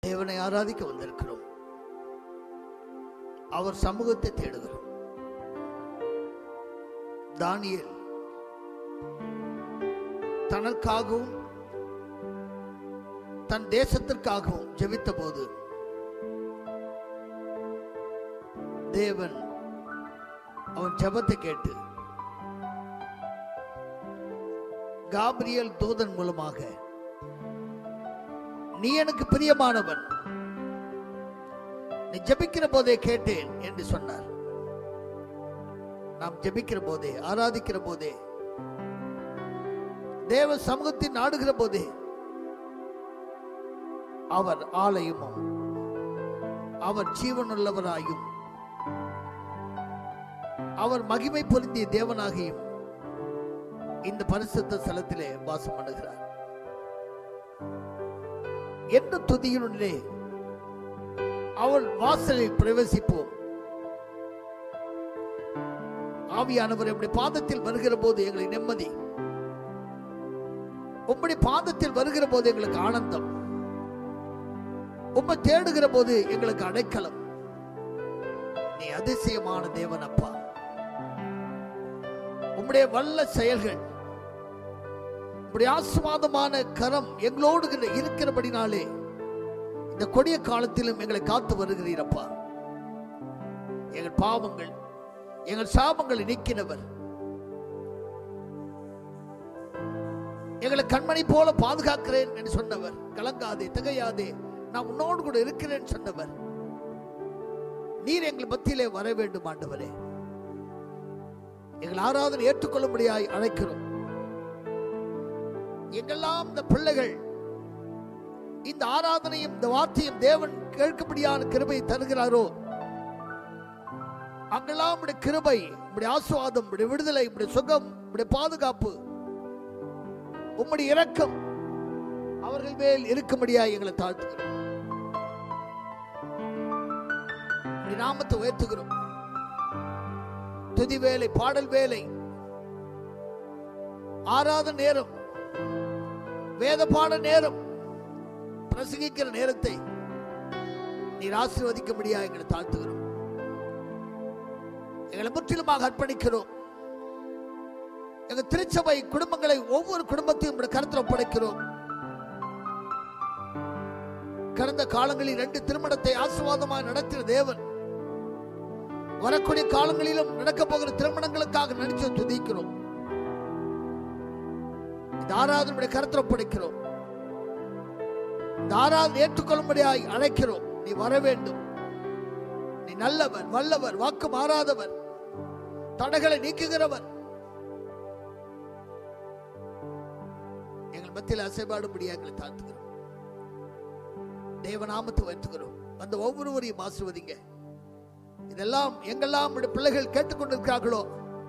தேவனை ஆராதிக்க வந்திருக்கிறோம் அவர் சமூகத்தை தேடுகிறோம் தானியேல் தனக்காகவும் தன் தேசத்திற்காகவும் ஜெபித்த போது தேவன் அவன் ஜெபத்தை கேட்டு காபிரியல் தூதன் மூலமாக நீ எனக்கு பிரியமானவன் நீ ஜெபிக்கிற போதே கேட்டேன் என்று சொன்னார் நாம் ஜெபிக்கிற போதே ஆராதிக்கிற போதே தேவ சமூகத்தில் நாடுகிற போதே அவர் ஆலயமும் அவர் ஜீவனுள்ளவராயும் அவர் மகிமை பொருந்திய தேவனாகியும் இந்த பரிசுத்த ஸ்தலத்திலே வாசம் பண்ணுகிறார் எந்த துதியினுள்ளே அவள் வாசலில் பிரவேசிப்போம் ஆவியானவர் நம்முடைய பாதத்தில் வருகிற போது எங்களுக்கு நிம்மதி உம்முடைய பாதத்தில் வருகிற போது எங்களுக்கு ஆனந்தம் உம்மை தேடுகிற போது எங்களுக்கு அடைக்கலம் நீ அதிசயமான தேவன் அப்பா உம்முடைய வல்ல செயல்கள் உம்முடைய ஆசுவாதமான கரம் எங்களோடு இரு- இருக்கிறபடினாலே இந்த கொடிய காலத்திலும் எங்களை காத்து வருகிறீரப்பா எங்கள் பாவங்கள் எங்கள் சாபங்களை நீக்கினவர் எங்களை கண்மணி போல பாதுகாக்கிறேன் என்று சொன்னவர் கலங்காதே திகையாதே நான் உன்னோடு கூட இருக்கிறேன் சொன்னவர் நீர் எங்கள் மத்தியிலே வர வேண்டும் ஆண்டவரே எங்கள் ஆராதனை ஏற்றுக்கொள்ளும்படியாய் அழைக்கிறோம் எங்கெல்லாம் இந்த பிள்ளைகள் இந்த ஆராதனையும் இந்த வார்த்தையும் தேவன் கேட்கும்படியான கிருபை தருகிறாரோ அங்கெல்லாம் உடைய கிருபை உடைய ஆசுவாதம் உடைய விடுதலை உடைய சுகம் உடைய பாதுகாப்பு உம்முடைய இரக்கம் அவர்கள் மேல் இருக்கும்படியாய் எங்களை தாழ்த்துகிறோம் உம்முடைய நாமத்தை உயர்த்துகிறோம் துதி வேலை பாடல் வேலை ஆராத நேரம் வேத பாட நேரம் பிரசங்கிக்கிற நேரத்தை நீர் ஆசீர்வதிக்கும்படியா எங்களை தாழ்த்துகிறோம் எங்களை முற்றிலுமாக அர்ப்பணிக்கிறோம் எங்க திருச்சபை குடும்பங்களை ஒவ்வொரு குடும்பத்தையும் உம்முடைய கருத்தில் ஒப்படைக்கிறோம் கடந்த காலங்களில் ரெண்டு திருமணத்தை ஆசீர்வாதமாக நடத்தின தேவன் வரக்கூடிய காலங்களிலும் நடக்க போகிற திருமணங்களுக்காக நினைச்சு துதிக்கிறோம் இந்த ஆராதனுடைய கருத்தில் ஒப்படைக்கிறோம் இந்த ஆராதனை ஏற்றுக்கொள்ளும்படியாய் அழைக்கிறோம் நீ வர வேண்டும் நீ நல்லவர் வல்லவர் வாக்கு மாறாதவர் தடைகளை நீக்குகிறவர் எங்கள் மத்தியில் அசைபாடும்படியா எங்களை தாழ்த்துகிறோம் தேவநாமத்தை உயர்த்துகிறோம் வந்த ஒவ்வொருவரையும் ஆசிர்வதிங்க இதெல்லாம் எங்கெல்லாம் நம்முடைய பிள்ளைகள் கேட்டுக்கொண்டிருக்கிறார்களோ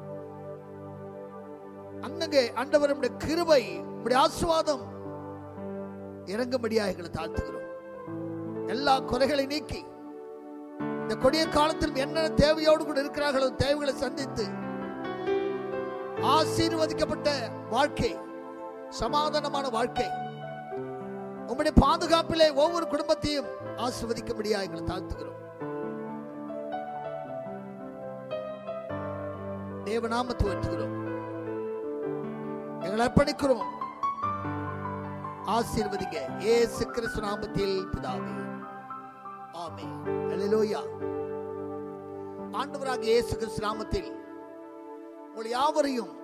அங்கங்கே ஆண்டவர் நம்முடைய கிருபை நம்முடைய ஆசுவாதம் இறங்கும்படியா எங்களை தாழ்த்துகிறோம் எல்லா குறைகளை நீக்கி இந்த கொடிய காலத்தில் என்னென்ன தேவையோடு கூட இருக்கிறார்களோ தேவைகளை சந்தித்து ஆசீர்வதிக்கப்பட்ட வாழ்க்கை சமாதானமான வாழ்க்கை உம்முடைய பாதுகாப்பிலே ஒவ்வொரு குடும்பத்தையும் ஆசீர்வதிக்கும்படியா எங்களை தாழ்த்துகிறோம் தேவநாமத்தை உயர்த்துகிறோம் எங்களை அர்ப்பணிக்கிறோம் ஆசீர்வதிங்க ஏசு கிறிஸ்து நாமத்தில் பிதாவே ஆமே அல்லேலூயா ஆண்டவராக இயேசு கிறிஸ்து நாமத்தில் உங்கள் யாவரையும்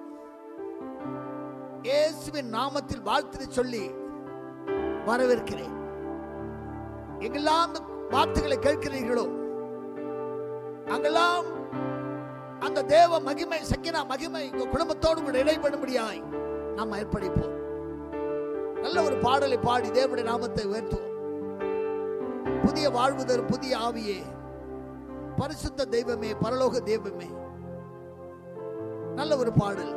இயேசுவின் நாமத்தில் வாழ்த்து சொல்லி வரவேற்கிறேன் எங்கெல்லாம் அந்த வார்த்தைகளை கேட்கிறீர்களோ அங்கெல்லாம் அந்த தேவ மகிமை சக்கினா மகிமை உங்க குடும்பத்தோடு கூட இடைப்படும்படியாய் நாம் ஏற்படைப்போம் நல்ல ஒரு பாடலை பாடி தேவனுடைய நாமத்தை உயர்த்துவோம் புதிய வாழ்வுதர் புதிய ஆவியே பரிசுத்த தெய்வமே பரலோக தெய்வமே நல்ல ஒரு பாடல்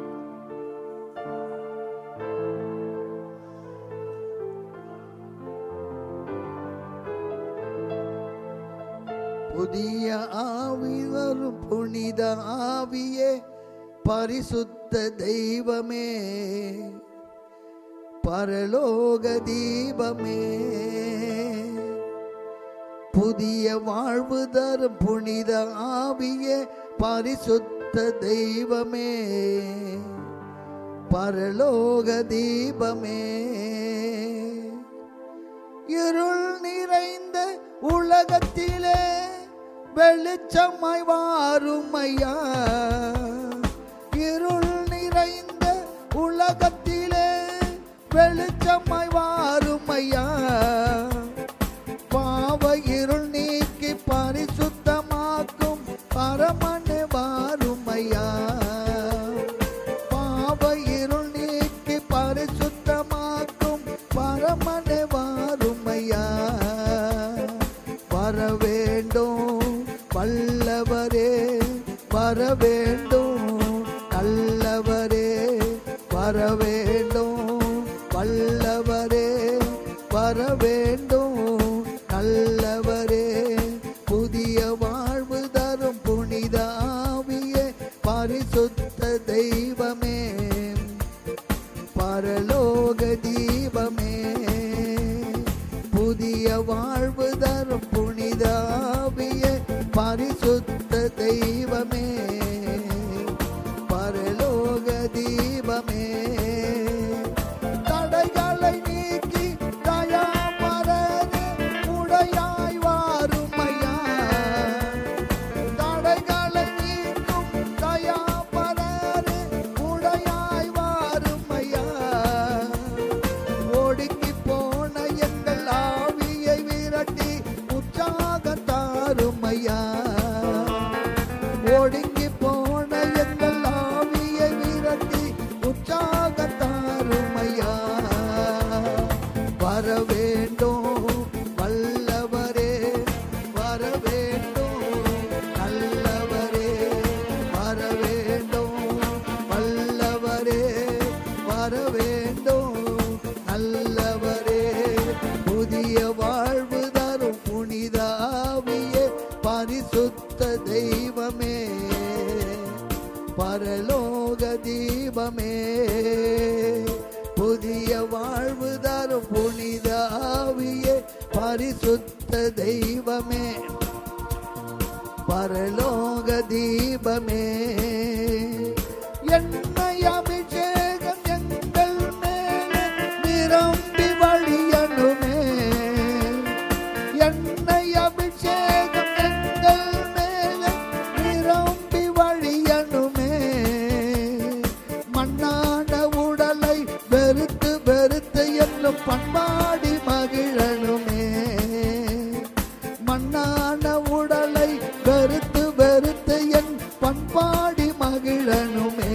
புதிய ஆவி வரும் புனித ஆவியே பரிசுத்த தெய்வமே பரலோக தீபமே புதிய வாழ்வு தரும் புனித ஆவியே பரிசுத்த தெய்வமே பரலோக தீபமே இருள் நிறைந்த உலகத்திலே வெளிச்சமாய் வாரும் ஐயா இருள் நிறைந்த உலகத்திலே வெளிச்சமாய் வாரும் ஐயா பாவ இருள் நீக்கி பரிசுத்தமாக்கும் பரமனே வாரும் ஐயா பாவ இருள் நீக்கி பரிசுத்தமாக்கும் பரமனே வாரும் ஐயா வர வேண்டும் வல்லவரே வர வேண்டும் நல்லவரே வர வேண்டும் வல்லவரே வர வேண்டும் நல்லவரே புதிய வாழ்வு தரும் புனித ஆவியே பரிசுத்த தெய்வமே பரலோக தீபமே புதிய வாழ்வு தரும் புனித ஆவியே பரிசுத்த தெய்வமே பரலோக தீபமே தடைகளை நீக்கி தயாமரனே உடையாய் வாரும் ஐயா தடைகளை நீக்கும் தயாமரனே உடையாய் வாரும் ஐயா ஒடுங்கி போன எங்கள் ஆவியை விரட்டி உற்சாக தாரும் ஐயா ஒடுங்கி போன எங்கள் ஆவியை விரட்டி உற்சாக தாரும் ஐயா வர வேண்டும் வல்லவரே வர வேண்டும் நல்லவரே வர வேண்டும் வல்லவரே வர வேண்டும் நல்லவரே புதிய வாழ்வு தரும் புனித ஆவியே பரிசுத்த தெய்வமே பரலோக தீபமே புதிய வாழ்வு தரும் புனித ஆவியே பரிசுத்த தெய்வமே பரலோக தீபமே எண்ணெய் அபிஷேகம் எங்கள் மேலே நிரம்பி வழியணுமே எண்ணெய் அபிஷேகம் எங்கள் மேலே நிரம்பி வழியணுமே மண்ணான உடலை வெறுத்து வெறுத்து என்னும் பண்பாடி மகிழணுமே மண்ணான உடலை வெறுத்து வெறுத்து என் பண்பாடி மகிழனுமே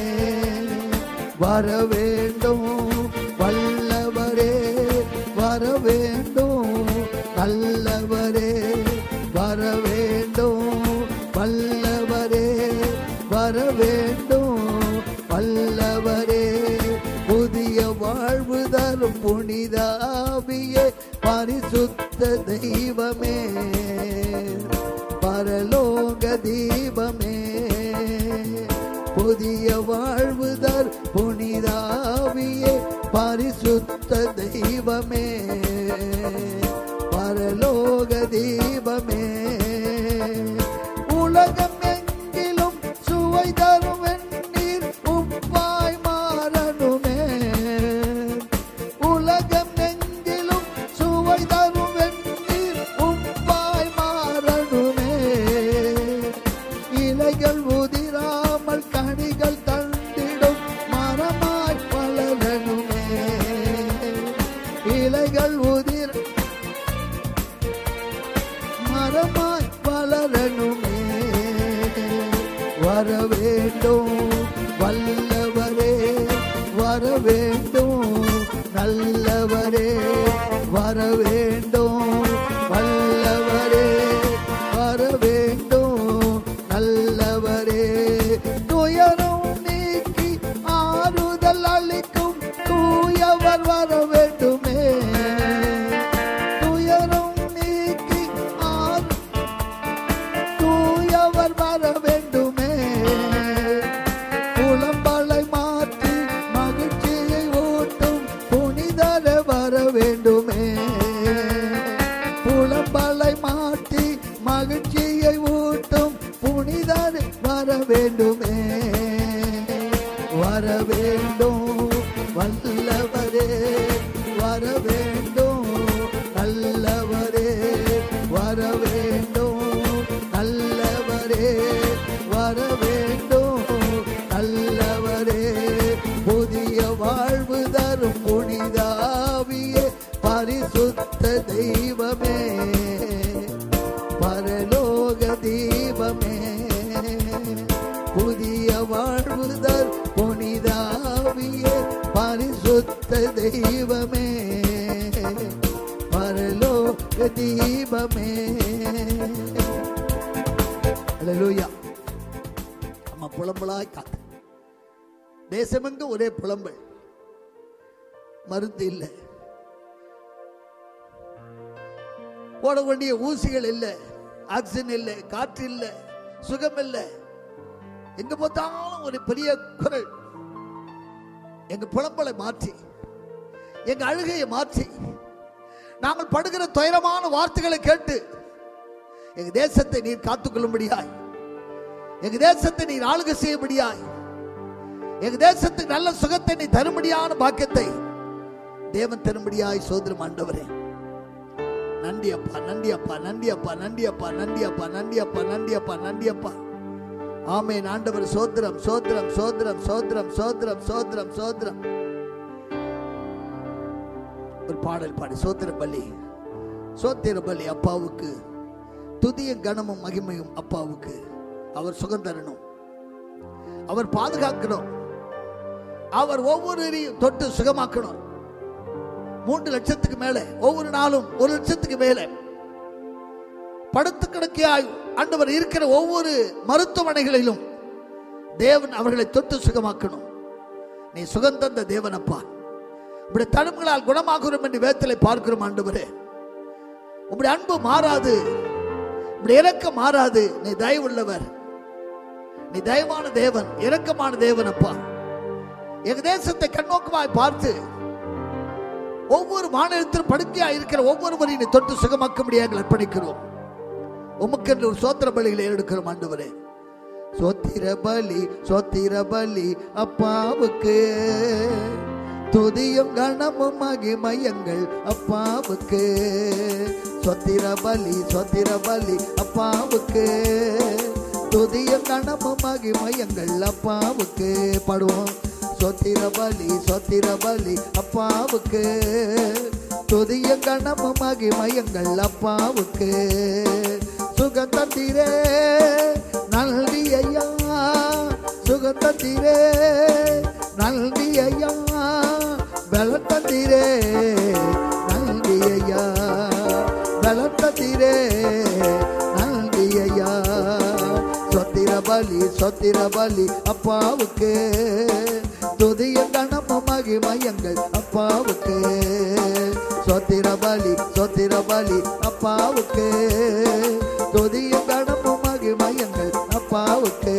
வர வேண்டும் வல்லவரே வர வேண்டும் நல்லவரே வர வேண்டும் வல்லவரே வர வேண்டும் வல்லவரே புதிய வாழ்வு தரும் புனித ஆவியே பரிசுத்த தெய்வமே பரலோக தீபமே புதிய வாழ்வு தர் புனித ஆவியே பரிசுத்த தெய்வமே பரலோக தீபமே உலகம் எங்கிலும் சுவை தரும் வெந்நீர் உப்பாய் மாறணுமே உலகம் எங்கிலும் சுவை தரும் வெந்நீர் உப்பாய் மாறணுமே இலைகள் உதிராமல் கனிகள் தந்திடும் மரமாய் வளரணுமே இலைகள் உதிர் மரமாய் வளரணுமே வர வேண்டும் வல்லவரே வர வேண்டும் நல்லவரே வர வேண்டும் வல்லவரே வர வேண்டும் நல்லவரே துயரம் நீக்கி ஆறுதல் அளிக்கும் தூயவர் வர வேண்டுமே துயரம் நீக்கி ஆறு தூயவர் வர வேண்டுமே புலம்பலை மாற்றி மகிழ்ச்சியை ஊட்டும் புனிதர வர வேண்டுமே மகிழ்ச்சியை ஊட்டும் புனிதர் வர வேண்டுமே வர வேண்டும் வல்லவரே வர வேண்டும் நல்லவரே வர வேண்டும் நல்லவரே வர வேண்டும் நல்லவரே புதிய வாழ்வு தரும் புனிதாவியே பரிசுத்த தெய்வமே பரலோக தீபமே புதிய வாழ்வுதல் புனிதாவியே பரிசுத்த தெய்வமே பரலோக தீபமே அல்லேலூயா நம்ம புலம்பலாய் காத்து தேசமெங்கு ஒரே புலம்பல் மருந்து இல்லை போட வேண்டிய ஊசிகள் இல்லை ஆக்சிஜன் இல்லை காற்று இல்லை சுகம் இல்லை எங்க பார்த்தாலும் ஒரு பெரிய குரல் எங்க புலம்பலை மாற்றி எங்க அழுகையை மாற்றி நாங்கள் படுகிற துயரமான வார்த்தைகளை கேட்டு எங்க தேசத்தை நீர் காத்துக்கொள்ளும்படியாய் எங்க தேசத்தை நீர் ஆளுகை செய்யும்படியாய் எங்க தேசத்துக்கு நல்ல சுகத்தை நீ தரும்படியான பாக்கியத்தை தேவன் தரும்படியாய் சோதரம் ஆண்டவரே நன்றி அப்பா நன்றி அப்பா நன்றி அப்பா நன்றி அப்பா நன்றி அப்பா நன்றி அப்பா நன்றி அப்பா நன்றி அப்பா ஆமேன் ஆண்டவர் சோத்திரம் சோத்திரம் சோத்திரம் சோத்திரம் சோத்திரம் சோத்திரம் சோத்திரம் ஒரு பாடல் பாடி சோத்திர பலி சோத்திர பலி அப்பாவுக்கு துதியும் கனமும் மகிமையும் அப்பாவுக்கு அவர் சுகம் தரணும் அவர் பாதுகாக்கணும் அவர் ஒவ்வொருவரையும் தொட்டு சுகமாக்கணும் மூன்று லட்சத்துக்கு மேல ஒவ்வொரு நாளும் ஒரு லட்சத்துக்கு மேல படுத்து கிடக்கையாய் ஆண்டவர் இருக்கிற ஒவ்வொரு மருத்துவமனைகளிலும் தேவன் அவர்களை தொட்டு சுகமாக்கணும் நீ சுகம் தந்த தேவனப்பா இப்படி தழும்புகளால் குணமாகிறோம் என்று வேத்தலை பார்க்கிறோம் ஆண்டவரே உம்முடைய அன்பு மாறாது இப்படி இறக்கம் மாறாது நீ தயவுள்ளவர் நீ தயவான தேவன் இரக்கமான தேவன் அப்பா எங்க தேசத்தை கண்ணோக்கமாய் பார்த்து ஒவ்வொரு மாநிலத்திலும் படுக்கையா இருக்கிற ஒவ்வொருவரையும் நீ தொட்டு சுகமாக்க முடியாது அர்ப்பணிக்கிறோம் உமக்கென்று ஒரு சோத்திர பலிகளை எடுக்கிறோம் ஆண்டவரே சோத்திர பலி சோத்திர பலி அப்பாவுக்கு துதியும் கணமும் மகிமையங்கள் அப்பாவுக்கு சொத்திர பலி சொத்திர பலி அப்பாவுக்கு துதியும் கணமும் மகிமையங்கள் அப்பாவுக்கு பாடுவோம் சொத்திர பலி சொத்திர பலி அப்பாவுக்கு துதிய கணமும் மகிமையங்கள் அப்பாவுக்கு சுகந்தத்திரே நல்வி ஐயா சுகந்தத்திரே நல்வி ஐயா பலத்தந்திரே நல்வி ஐயா பலத்தந்திரே நல்வி ஐயா சொத்திர பலி சொத்திர பலி அப்பாவுக்கு துதிய கணமும் மகிமையங்கள் அப்பாவுக்கு சொத்திர பலி சொத்திர பலி அப்பாவுக்கு துதிய கணமும் மகிமையங்கள் அப்பாவுக்கு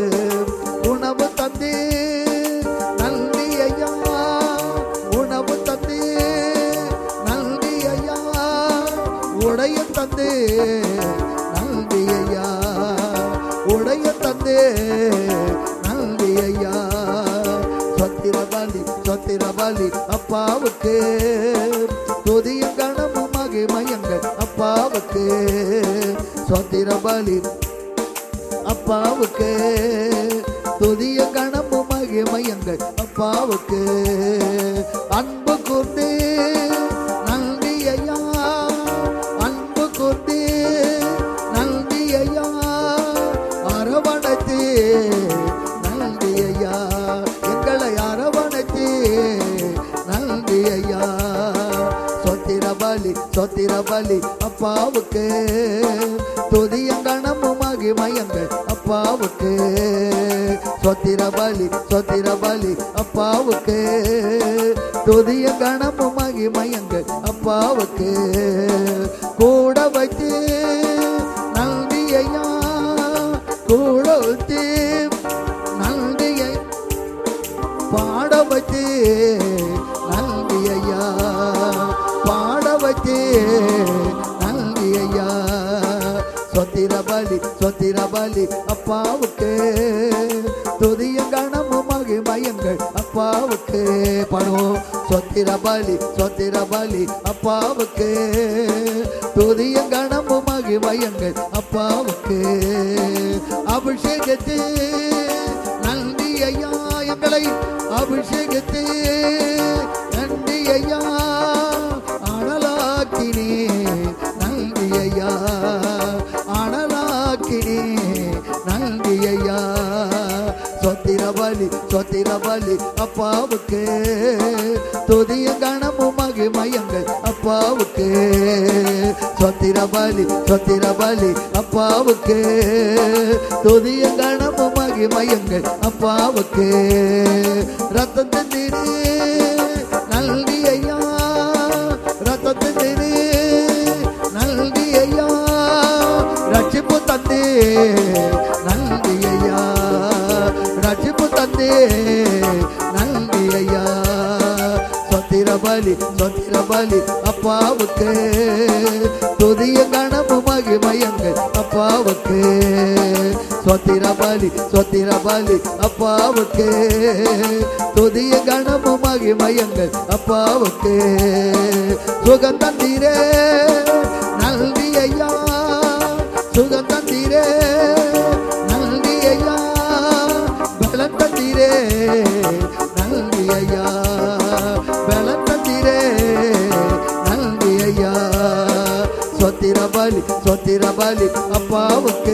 உணவு தந்து நன்றி ஐயா உணவு தந்து நன்றி ஐயா உடைய தந்து நன்றி ஐயா உடைய தந்து நன்றி ஐயா சொத்திர பலி சொத்திர பலி அப்பாவுக்கு துதிய கணமும் மகிமையங்கள் அப்பாவுக்கு சொத்திர பலி அப்பாவுக்கு துதிய கணமும் மகிமையங்கள் அப்பாவுக்கு அன்பு கூர்ந்து நன்றி ஐயா அன்பு கூர்ந்து நன்றி ஐயா அரவணைத்து நன்றி ஐயா எங்களை அரவணைத்து நன்றி ஐயா சொத்திர பலி சொத்திர பலி அப்பாவுக்கு துதியங்கணமும் மகிமையங்கள் அப்பாவுக்கு சொத்திர பலி சொத்திர பலி அப்பாவுக்கு துதிய கணமும் மகிமையங்கள் அப்பாவுக்கு கூட வைத்து நன்றி ஐயா கூட வைத்து நன்றியை பாட வச்சு நன்றி ஐயா பாட வச்சு நன்றி ஐயா சொத்திர பலி சொத்திர பலி அப்பாவுக்கு துதிய கணமும் மகிமயங்கள் அப்பாவுக்கு படுவோம் சொத்திர பலி சொத்திர பலி அப்பாவுக்கு துதிய கணமும் மகிமயங்கள் அப்பாவுக்கு அபிஷேகத்து நன்றி ஐயா எங்களை அபிஷேகத்து நன்றி ஐயா அனலாக்கினே நன்றி ஐயா அனலாக்கினே நன்றி ஐயா சொத்திர பலி சொத்திர பலி அப்பாவுக்கு துதிய கணமும் மகிமயங்கள் அப்பாவுக்கு சொத்திர பலி சொத்திர பலி அப்பாவுக்கு துதிய கணமும் மகிமயங்கள் அப்பாவுக்கு ரத்தம் தந்திரு நல்வி ஐயா ரத்தம் தந்திரு நல்வி ஐயா ரட்சிப்பு தந்தே நல்வி ஐயா ரட்சிப்பு தந்தே நல்வி ஐயா சொத்திர பலி சொத்திர பலி அப்பாவுக்கு துதிய கணமு மகிமயங்கள் அப்பாவுக்கு சொத்திர பலி சொத்திர பலி அப்பாவுக்கு துதிய கணமு மகிமயங்கள் அப்பாவுக்கு சுகந்தந்தீரே நல்வி ஐயா சுகந்தந்தீரே நல்வி ஐயா பலம் தந்தீரே நல்வி ஐயா பலம் தந்தீரே நல்வி ஐயா சொத்திர பலி சொத்திர பலி அப்பாவுக்கு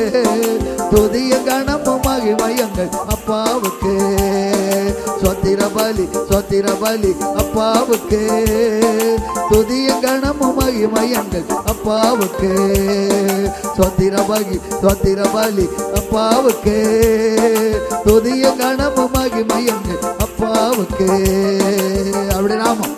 துதிய கணமும் மகிமயங்கள் அப்பாவுக்கு சொத்திர பலி சொத்திர பலி அப்பாவுக்கு துதிய கணமும் மகிமயங்கள் அப்பாவுக்கு சொத்திர பலி சொத்திர பலி அப்பாவுக்கு துதிய கணமும் மகிமயங்கள் அப்பாவுக்கு அப்படி நாமம்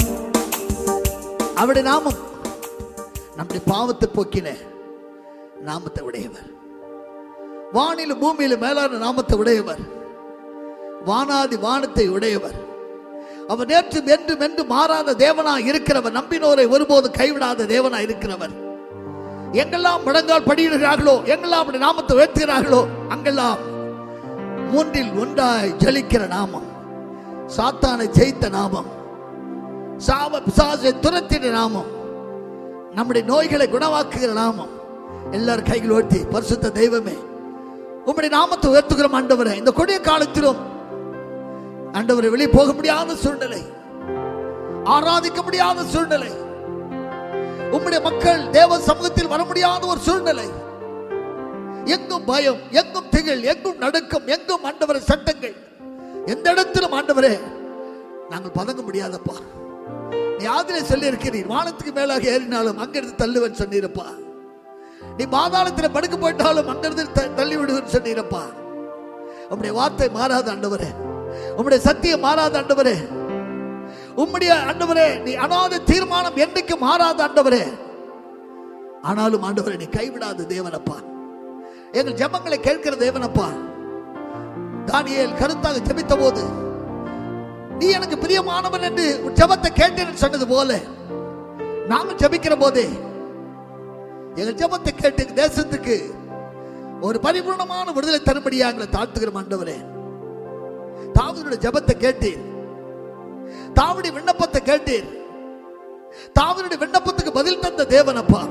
அவருடைய நாமம் நம்முடைய பாவத்தை போக்கின நாமத்தை உடையவர் வானிலும் பூமியிலும் மேலான நாமத்தை உடையவர் வானாதி வானத்தை உடையவர் அவர் நேற்றும் என்றும் என்று மாறாத தேவனாய் இருக்கிறவர் நம்பினோரை ஒருபோது கைவிடாத தேவனாய் இருக்கிறவர் எங்கெல்லாம் முழங்கால் படியிடுகிறார்களோ எங்கெல்லாம் அவருடைய நாமத்தை உயர்த்துகிறார்களோ அங்கெல்லாம் மூன்றில் ஒன்றாய் ஜலிக்கிற நாமம் சாத்தானை ஜெயித்த நாமம் சாவ பிசாசை துரத்தின நாமம் நம்முடைய நோய்களை குணமாக்குகிற நாமம் எல்லாரும் கைகள் உயர்த்தி பரிசுத்த தெய்வமே உம்முடைய நாமத்தை உயர்த்துகிறோம் ஆண்டவரே இந்த கொடிய காலத்திலும் ஆண்டவரை வெளியே போக முடியாத சூழ்நிலை ஆராதிக்க முடியாத சூழ்நிலை உம்முடைய மக்கள் தேவ சமூகத்தில் வர முடியாத ஒரு சூழ்நிலை எங்கும் பயம் எங்கும் திகில் எங்கும் நடுக்கம் எங்கும் ஆண்டவரை சட்டங்கள் எந்த இடத்திலும் ஆண்டவரே நாங்கள் பதங்க முடியாதப்பா நீ ஆதிரை சொல்லி இருக்கிறீர் வானத்துக்கு மேலாக ஏறினாலும் அங்கிருந்து தள்ளுவன் சொன்னீரப்பா நீ பாதாளத்தில் படுக்க போயிட்டாலும் அங்கிருந்து த- தள்ளி விடுவேன் சொன்னீரப்பா உம்முடைய வார்த்தை மாறாத ஆண்டவரே உம்முடைய சத்தியம் மாறாத ஆண்டவரே உம்முடைய ஆண்டவரே நீ அனாத தீர்மானம் என்னைக்கு மாறாத ஆண்டவரே ஆனாலும் ஆண்டவரே நீ கைவிடாத தேவனப்பா எங்கள் ஜெபங்களை கேட்கிற தேவனப்பா தானியேல் கருத்தாக ஜெபித்த போது நீ எனக்கு பிரியமானவன் என்று உன் ஜெபத்தை கேட்டேன்னு சொன்னது போல நாம ஜெபிக்கிற போதே எங்கள் ஜெபத்தை கேட்டு எங்க தேசத்துக்கு ஒரு பரிபூர்ணமான விடுதலை தரும்படியா எங்களை தாழ்த்துகிற ஆண்டவரே தாவனுடைய ஜெபத்தை கேட்டீர் தாவனுடைய விண்ணப்பத்தை கேட்டீர் தாவனுடைய விண்ணப்பத்துக்கு பதில் தந்த தேவனப்பா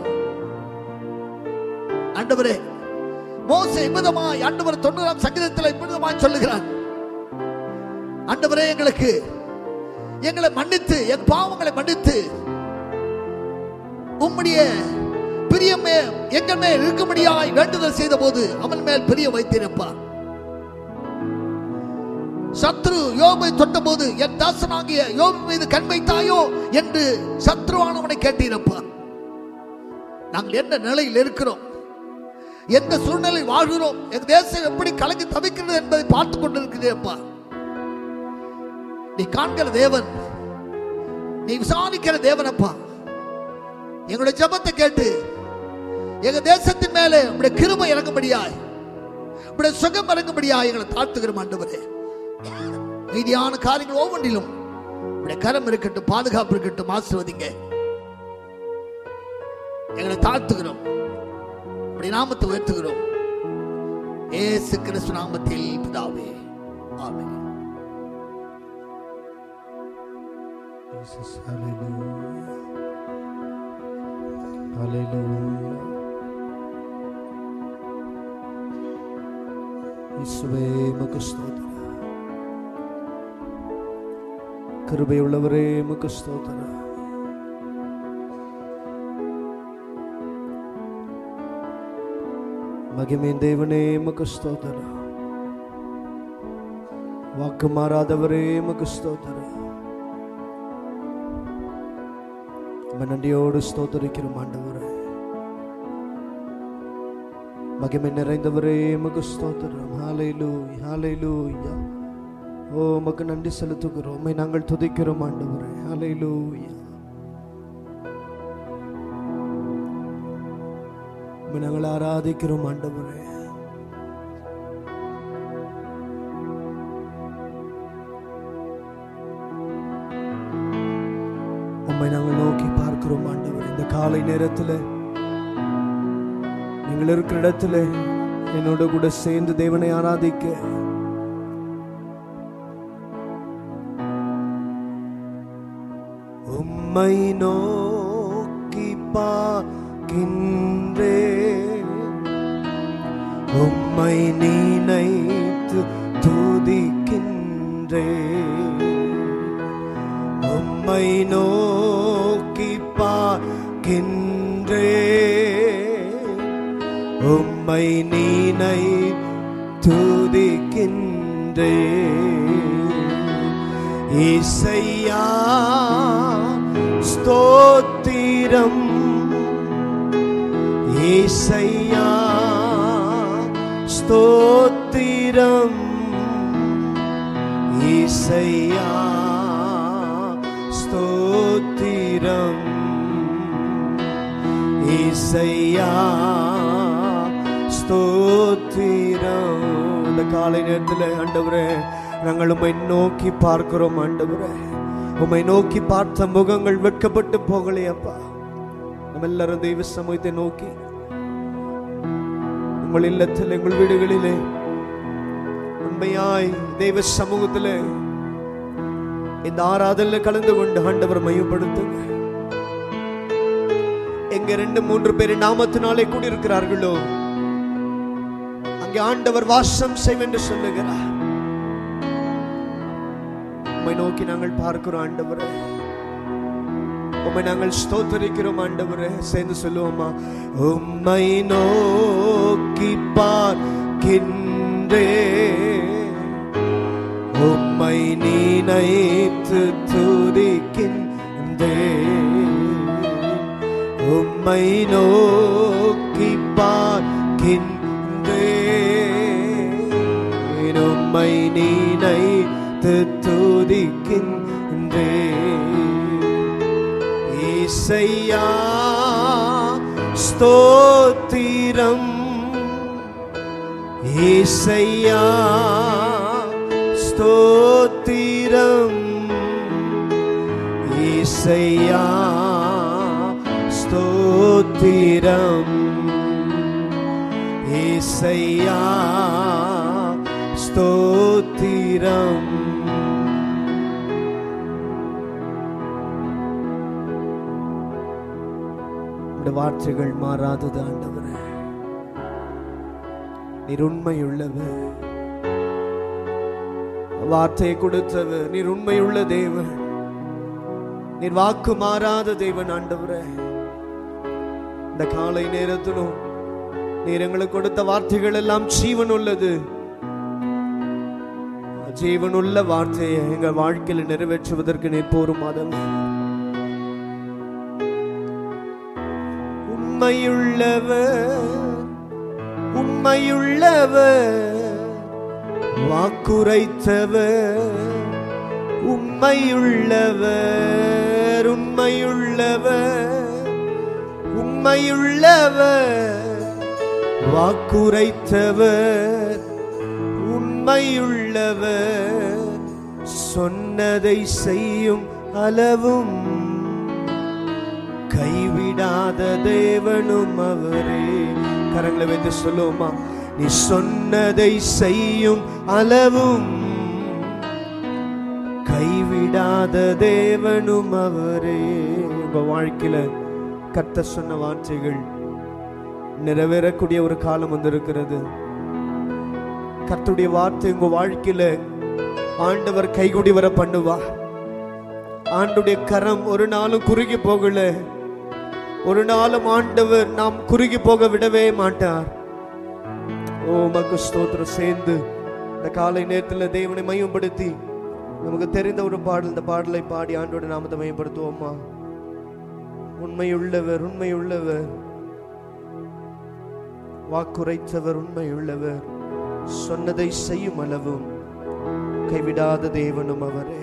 ஆண்டவரே மோசே இவ்விதமாய் ஆண்டவர் தொண்ணூறாம் சங்கீதத்தில் இவ்விதமாய் சொல்லுகிறார் ஆண்டவரே எங்களுக்கு எங்களை மன்னித்து என் பாவங்களை மன்னித்து உம்முடைய பிரியமே எங்கள் மேல் இருக்கும்படியாய் வேண்டுதல் செய்த போது அவன் மேல் பிரிய வைத்திருப்பார் சத்ரு யோபை தொட்ட போது என் தாசனாகிய யோபு மீது கண் வைத்தாயோ என்று சத்ருவானவனை கேட்டீரப்பா நாங்கள் என்ன நிலையில் இருக்கிறோம் எந்த சூழ்நிலை வாழ்கிறோம் எங்க தேசம் எப்படி கலங்கி தவிக்கிறது என்பதை பார்த்து கொண்டிருக்கிறேப்பா நீ காண்கிற தேவன் நீ விசாரிக்கிற தேவனப்பா எங்களுடைய ஜெபத்தை கேட்டு எங்க தேசத்தின் மேலே உடைய கிருபை இறங்கும்படியாய் உடைய சுகம் இறங்கும்படியாய் எங்களை தாழ்த்துகிறோம் ஆண்டவரே மீதியான காரியங்கள் ஒவ்வொன்றிலும் உடைய கரம் இருக்கட்டும் பாதுகாப்பு இருக்கட்டும் ஆசிர்வதிங்க எங்களை தாழ்த்துகிறோம் அப்படி நாமத்தை உயர்த்துகிறோம் ஏசு கிறிஸ்து நாமத்தில் பிதாவே ஆமென் Jesus, hallelujah. Hallelujah. യേശുവേ ഉമക്ക് സ്തോത്രം കൃപയുള്ളവരേ ഉമക്ക് സ്തോത്രം മഹിമേൻ ദേവനേ ഉമക്ക് സ്തോത്രം വാക്ക് മാറാதவரே உமக்கு ஸ்தோத்திரம் உம்மை நன்றியோடு ஸ்தோத்தரிக்கிறோம் ஆண்டவரே மகிமை நிறைந்தவரே உமக்கு ஸ்தோத்திரம் ஹalleluya ஹalleluya ஓ உமக்கு நன்றி செலுத்துகிறோம் உம்மை நாங்கள் துதிக்கிறோம் ஆண்டவரே ஹalleluya உம்மை நாங்கள் ஆராதிக்கிறோம் ஆண்டவரே உம்மை நாங்கள் நோக்கி பார்க்கிறோம் ஆண்டவர் இந்த காலை நேரத்தில் நீங்கள் இருக்கிற இடத்துல என்னோட கூட சேர்ந்து தேவனை ஆராதிக்க உம்மை நோக்கி பார்க்கின்றே உம்மை நினைத்து துதிக்கின்றே உம்மை நோக்கி பார்க்கின்றே உம்மை நீனை துதிக்கின்றே இசையா ஸ்தோத்திரம் இசையா ஸ்தோத்திரம் இசையா ஸ்தோத்திரம் இசையா ஸ்தோத்திரம் இந்த காலை நேரத்தில் ஆண்டவரே நாங்கள் உம்மை நோக்கி பார்க்கிறோம் ஆண்டவரே உம்மை நோக்கி பார்த்த முகங்கள் வெட்கப்பட்டு போகலே அப்பா நம்ம எல்லாரும் தெய்வ சமூகத்தை நோக்கி உங்கள் இல்லத்தில் எங்கள் வீடுகளிலே உண்மையாய் தெய்வ சமூகத்திலே இந்த ஆராதனையில் கலந்து கொண்டு ஆண்டவர் மையப்படுத்துங்க எங்க ரெண்டு மூன்று பேர் நாமத்தினாலே கூடியிருக்கிறார்களோ அங்கே ஆண்டவர் வாசம் செய்வென்று சொல்லுகிறார் உம்மை நோக்கி நாங்கள் பார்க்கிறோம் ஆண்டவரே உம்மை நாங்கள் ஸ்தோத்தரிக்கிறோம் ஆண்டவரே சேர்ந்து சொல்லுவோமா உம்மை நோக்கி பார்க்கின்றே உம்மை நினைத்து துதிக்கின்றே உம்மை நோக்கி பார்க்கின்றே உம்மை நினைத்து துதிக்கின்றே இசையா ஸ்தோத்திரம் இசையா ஸ்தோத்திரம் இசையா ஸ்தோத்திரம் இசையா ஸ்தோத்திரம் இந்த வார்த்தைகள் மாறாதது ஆண்டவரே நீர் உண்மையுள்ளவர் வார்த்தையை கொடுத்தவர் நீர் உண்மையுள்ள தேவன் நீர் வாக்கு மாறாத தேவன் ஆண்டவரே இந்த காலை நேரத்திலும் நீர் எங்களுக்கு கொடுத்த வார்த்தைகள் எல்லாம் ஜீவன் உள்ளது ஜீவனுள்ள வார்த்தையை எங்க வாழ்க்கையில் நிறைவேற்றுவதற்கு நீர் போரும் மாதம் உண்மையுள்ளவர் உண்மையுள்ளவர் வாக்குரைத்தவர் உண்மையுள்ளவர் உண்மையுள்ளவர் உண்மையுள்ளவர் வாக்குரைத்தவர் உண்மையுள்ளவர் சொன்னதை செய்யும் அளவும் கைவிடாத தேவனும் அவரே கரங்களை வைத்து சொல்லுவோமா நீ சொன்னதை செய்யும் அளவும் கைவிடாத தேவனும் அவரே உங்க வாழ்க்கையில கத்த சொன்ன வார்த்தைகள் நிறைவேறக்கூடிய ஒரு காலம் வந்திருக்கிறது கர்த்தருடைய வார்த்தை உங்க வாழ்க்கையில ஆண்டவர் கைகூடி வர பண்ணுவா ஆண்டுடைய கரம் ஒரு நாளும் குறுகி போகல ஒரு நாளும் ஆண்டவர் நாம் குறுகி போக விடவே மாட்டார் ஓ மக்கு ஸ்தோத்திரம் சேர்ந்து இந்த காலை நேரத்தில் தேவனை மையப்படுத்தி நமக்கு தெரிந்த ஒரு பாடல் இந்த பாடலை பாடி ஆண்டோட நாமத்தை மையப்படுத்துவோமா உண்மையுள்ளவர் உண்மையுள்ளவர் வாக்குரைத்தவர் உண்மையுள்ளவர் சொன்னதை செய்யும் அளவும் கைவிடாத தேவனும் அவரே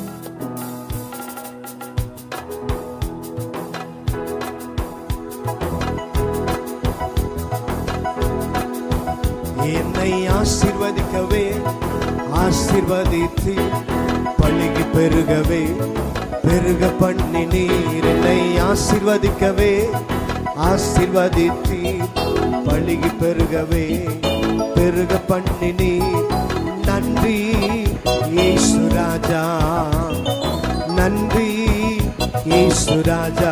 என்னை ஆசிர்வதிக்கவே ஆசிர்வதித்து பழுகி பெருகவே பெருக பண்ணி நீர் என்னை ஆசிர்வதிக்கவே ஆசிர்வதித்து பழுகி பெருகவே பெருக பண்ணி நீர் நன்றி இயேசு ராஜா நன்றி இயேசு ராஜா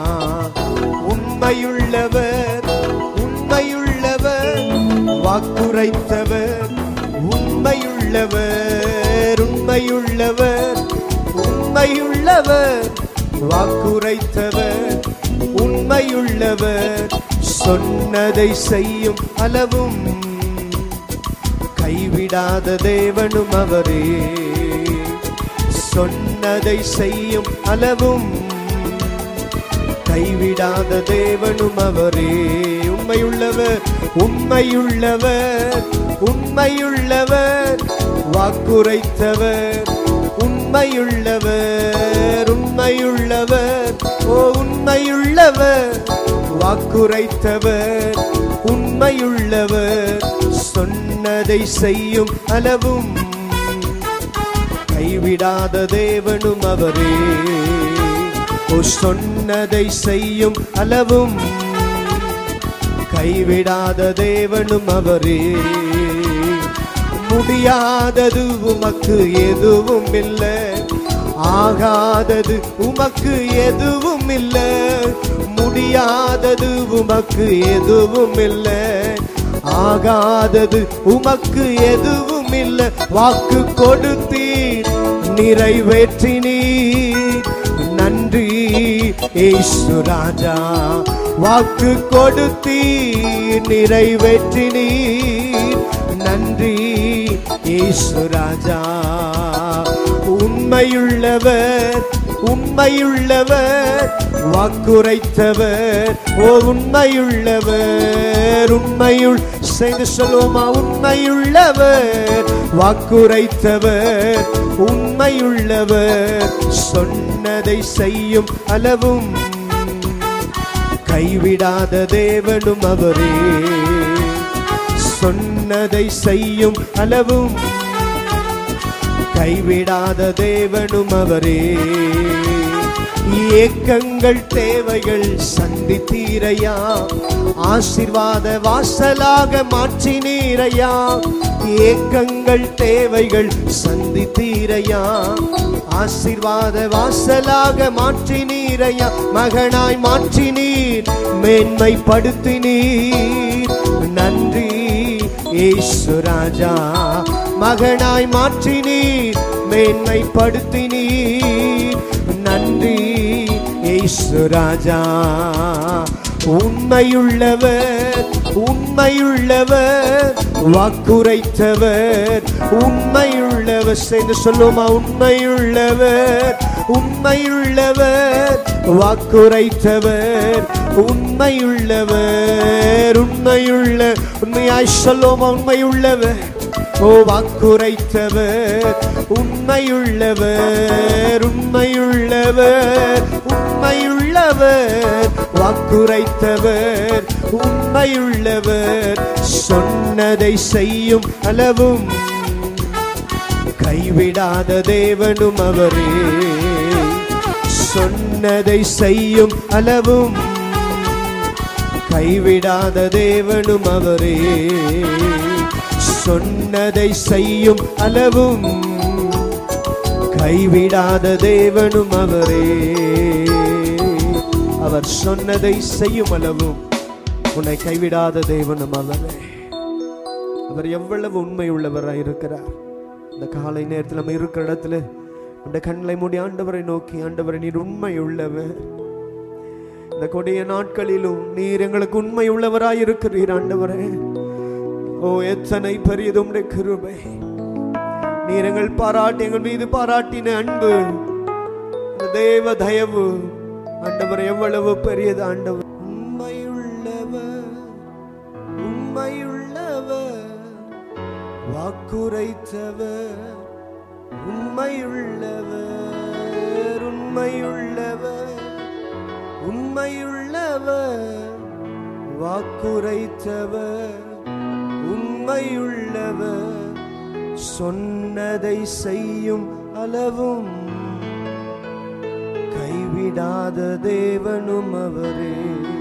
உண்மையுள்ளவர் உண்மையுள்ளவர் வாக்குரைத்தவர் உண்மையுள்ளவர் உண்மையுள்ளவர் உண்மையுள்ளவர் வாக்குரைத்தவர் உண்மையுள்ளவர் சொன்னதை செய்யும் அளவும் கைவிடாத தேவனும் அவரே சொன்னதை செய்யும் அளவும் கைவிடாத தேவனும் அவரே உண்மையுள்ளவர் உண்மையுள்ளவர் உண்மையுள்ளவர் வாக்குரைத்தவர் உண்மையுள்ளவர் உண்மையுள்ளவர் ஓ உண்மையுள்ளவர் வாக்குரைத்தவர் உண்மையுள்ளவர் சொன்னதை செய்யும் அளவும் கைவிடாத தேவனும் அவரே ஓ சொன்னதை செய்யும் அளவும் கைவிடாத தேவனும் அவரே முடியாதது உமக்கு எதுவும் இல்லை ஆகாதது உமக்கு எதுவும் இல்லை முடியாதது உமக்கு எதுவும் இல்லை ஆகாதது உமக்கு எதுவும் இல்லை வாக்கு கொடுத்தீர் நிறைவேற்றினீர் நன்றி ஏசு ராஜா வாக்கு கொடுத்தீர் நிறைவேற்றினீர் நன்றி ஏசு ராஜா உண்மையுள்ளவர் உண்மையுள்ளவர் வாக்குரைத்தவர் ஓ உண்மையுள்ளவர் உண்மையுள் செய்து சொல்லுவோமா உண்மையுள்ளவர் வாக்குரைத்தவர் உண்மையுள்ளவர் சொன்னதை செய்யும் அளவும் கைவிடாத தேவனும் அவரே சொன்னதை செய்யும் அளவும் கைவிடாத தேவனும் அவரே ஏக்கங்கள் தேவைகள் சந்தித்தீரையா ஆசிர்வாத வாசலாக மாற்றினீரையா ஏக்கங்கள் தேவைகள் சந்தித்தீரையா ஆசிர்வாத வாசலாக மாற்றினீரையா மகனாய் மாற்றினீர் மேன்மைப்படுத்தினீர் நன்றி ஏசு ராஜா மகனாய் மாற்றினீர் மேன்மைப்படுத்தினீர் நன்றி ஏசு ராஜா உண்மையுள்ளவர் உண்மையுள்ளவர் வாக்குரைத்தவர் உண்மையுள்ளவர் சேர்ந்து சொல்லுமா உண்மையுள்ளவர் உண்மையுள்ளவர் வாக்குரைத்தவர் உண்மையுள்ளவர் உண்மையுள்ள உண்மையாய் சொல்லுமா உண்மையுள்ளவர் ஓ வாக்குரைத்தவர் உண்மையுள்ளவர் உண்மையுள்ளவர் உண்மையுள்ளவர் வாக்குரைத்தவர் உண்மையுள்ளவர் சொன்னதை செய்யும் அளவும் கைவிடாத தேவனும் அவரே சொன்னதை செய்யும் அளவும் கைவிடாத தேவனும் அவரே சொன்னதை செய்யும் அளவும் கைவிடாத தேவனும் அவரே அவர் சொன்னதை செய்யும் அளவும் உன்னை கைவிடாத தேவனும் அவரே அவர் எவ்வளவு உண்மை உள்ளவராய் இருக்கிறார் இந்த காலை நேரத்தில் நம்ம இருக்கிற இடத்துல அந்த கண்களை மூடி ஆண்டவரை நோக்கி ஆண்டவரை நீர் உண்மை உள்ளவர் இந்த கொடிய நாட்களிலும் நீர் எங்களுக்கு உண்மை உள்ளவராய் இருக்கிறீர் ஆண்டவரே ஓ எத்தனை பெரியது உம்முடைய கிருபை நீர் எங்கள் பாராட்டி எங்கள் மீது பாராட்டின அன்பு இந்த தேவ தயவு ஆண்டவர் எவ்வளவு பெரியது ஆண்டவர் உண்மையுள்ளவர் உண்மையுள்ளவர் வாக்குரைத்தவர் உண்மையுள்ளவர் உண்மையுள்ளவர் உண்மையுள்ளவர் வாக்குரைத்தவர் உண்மையுள்ளவர் சொன்னதை செய்யும் அளவும் கைவிடாத தேவனும் அவரே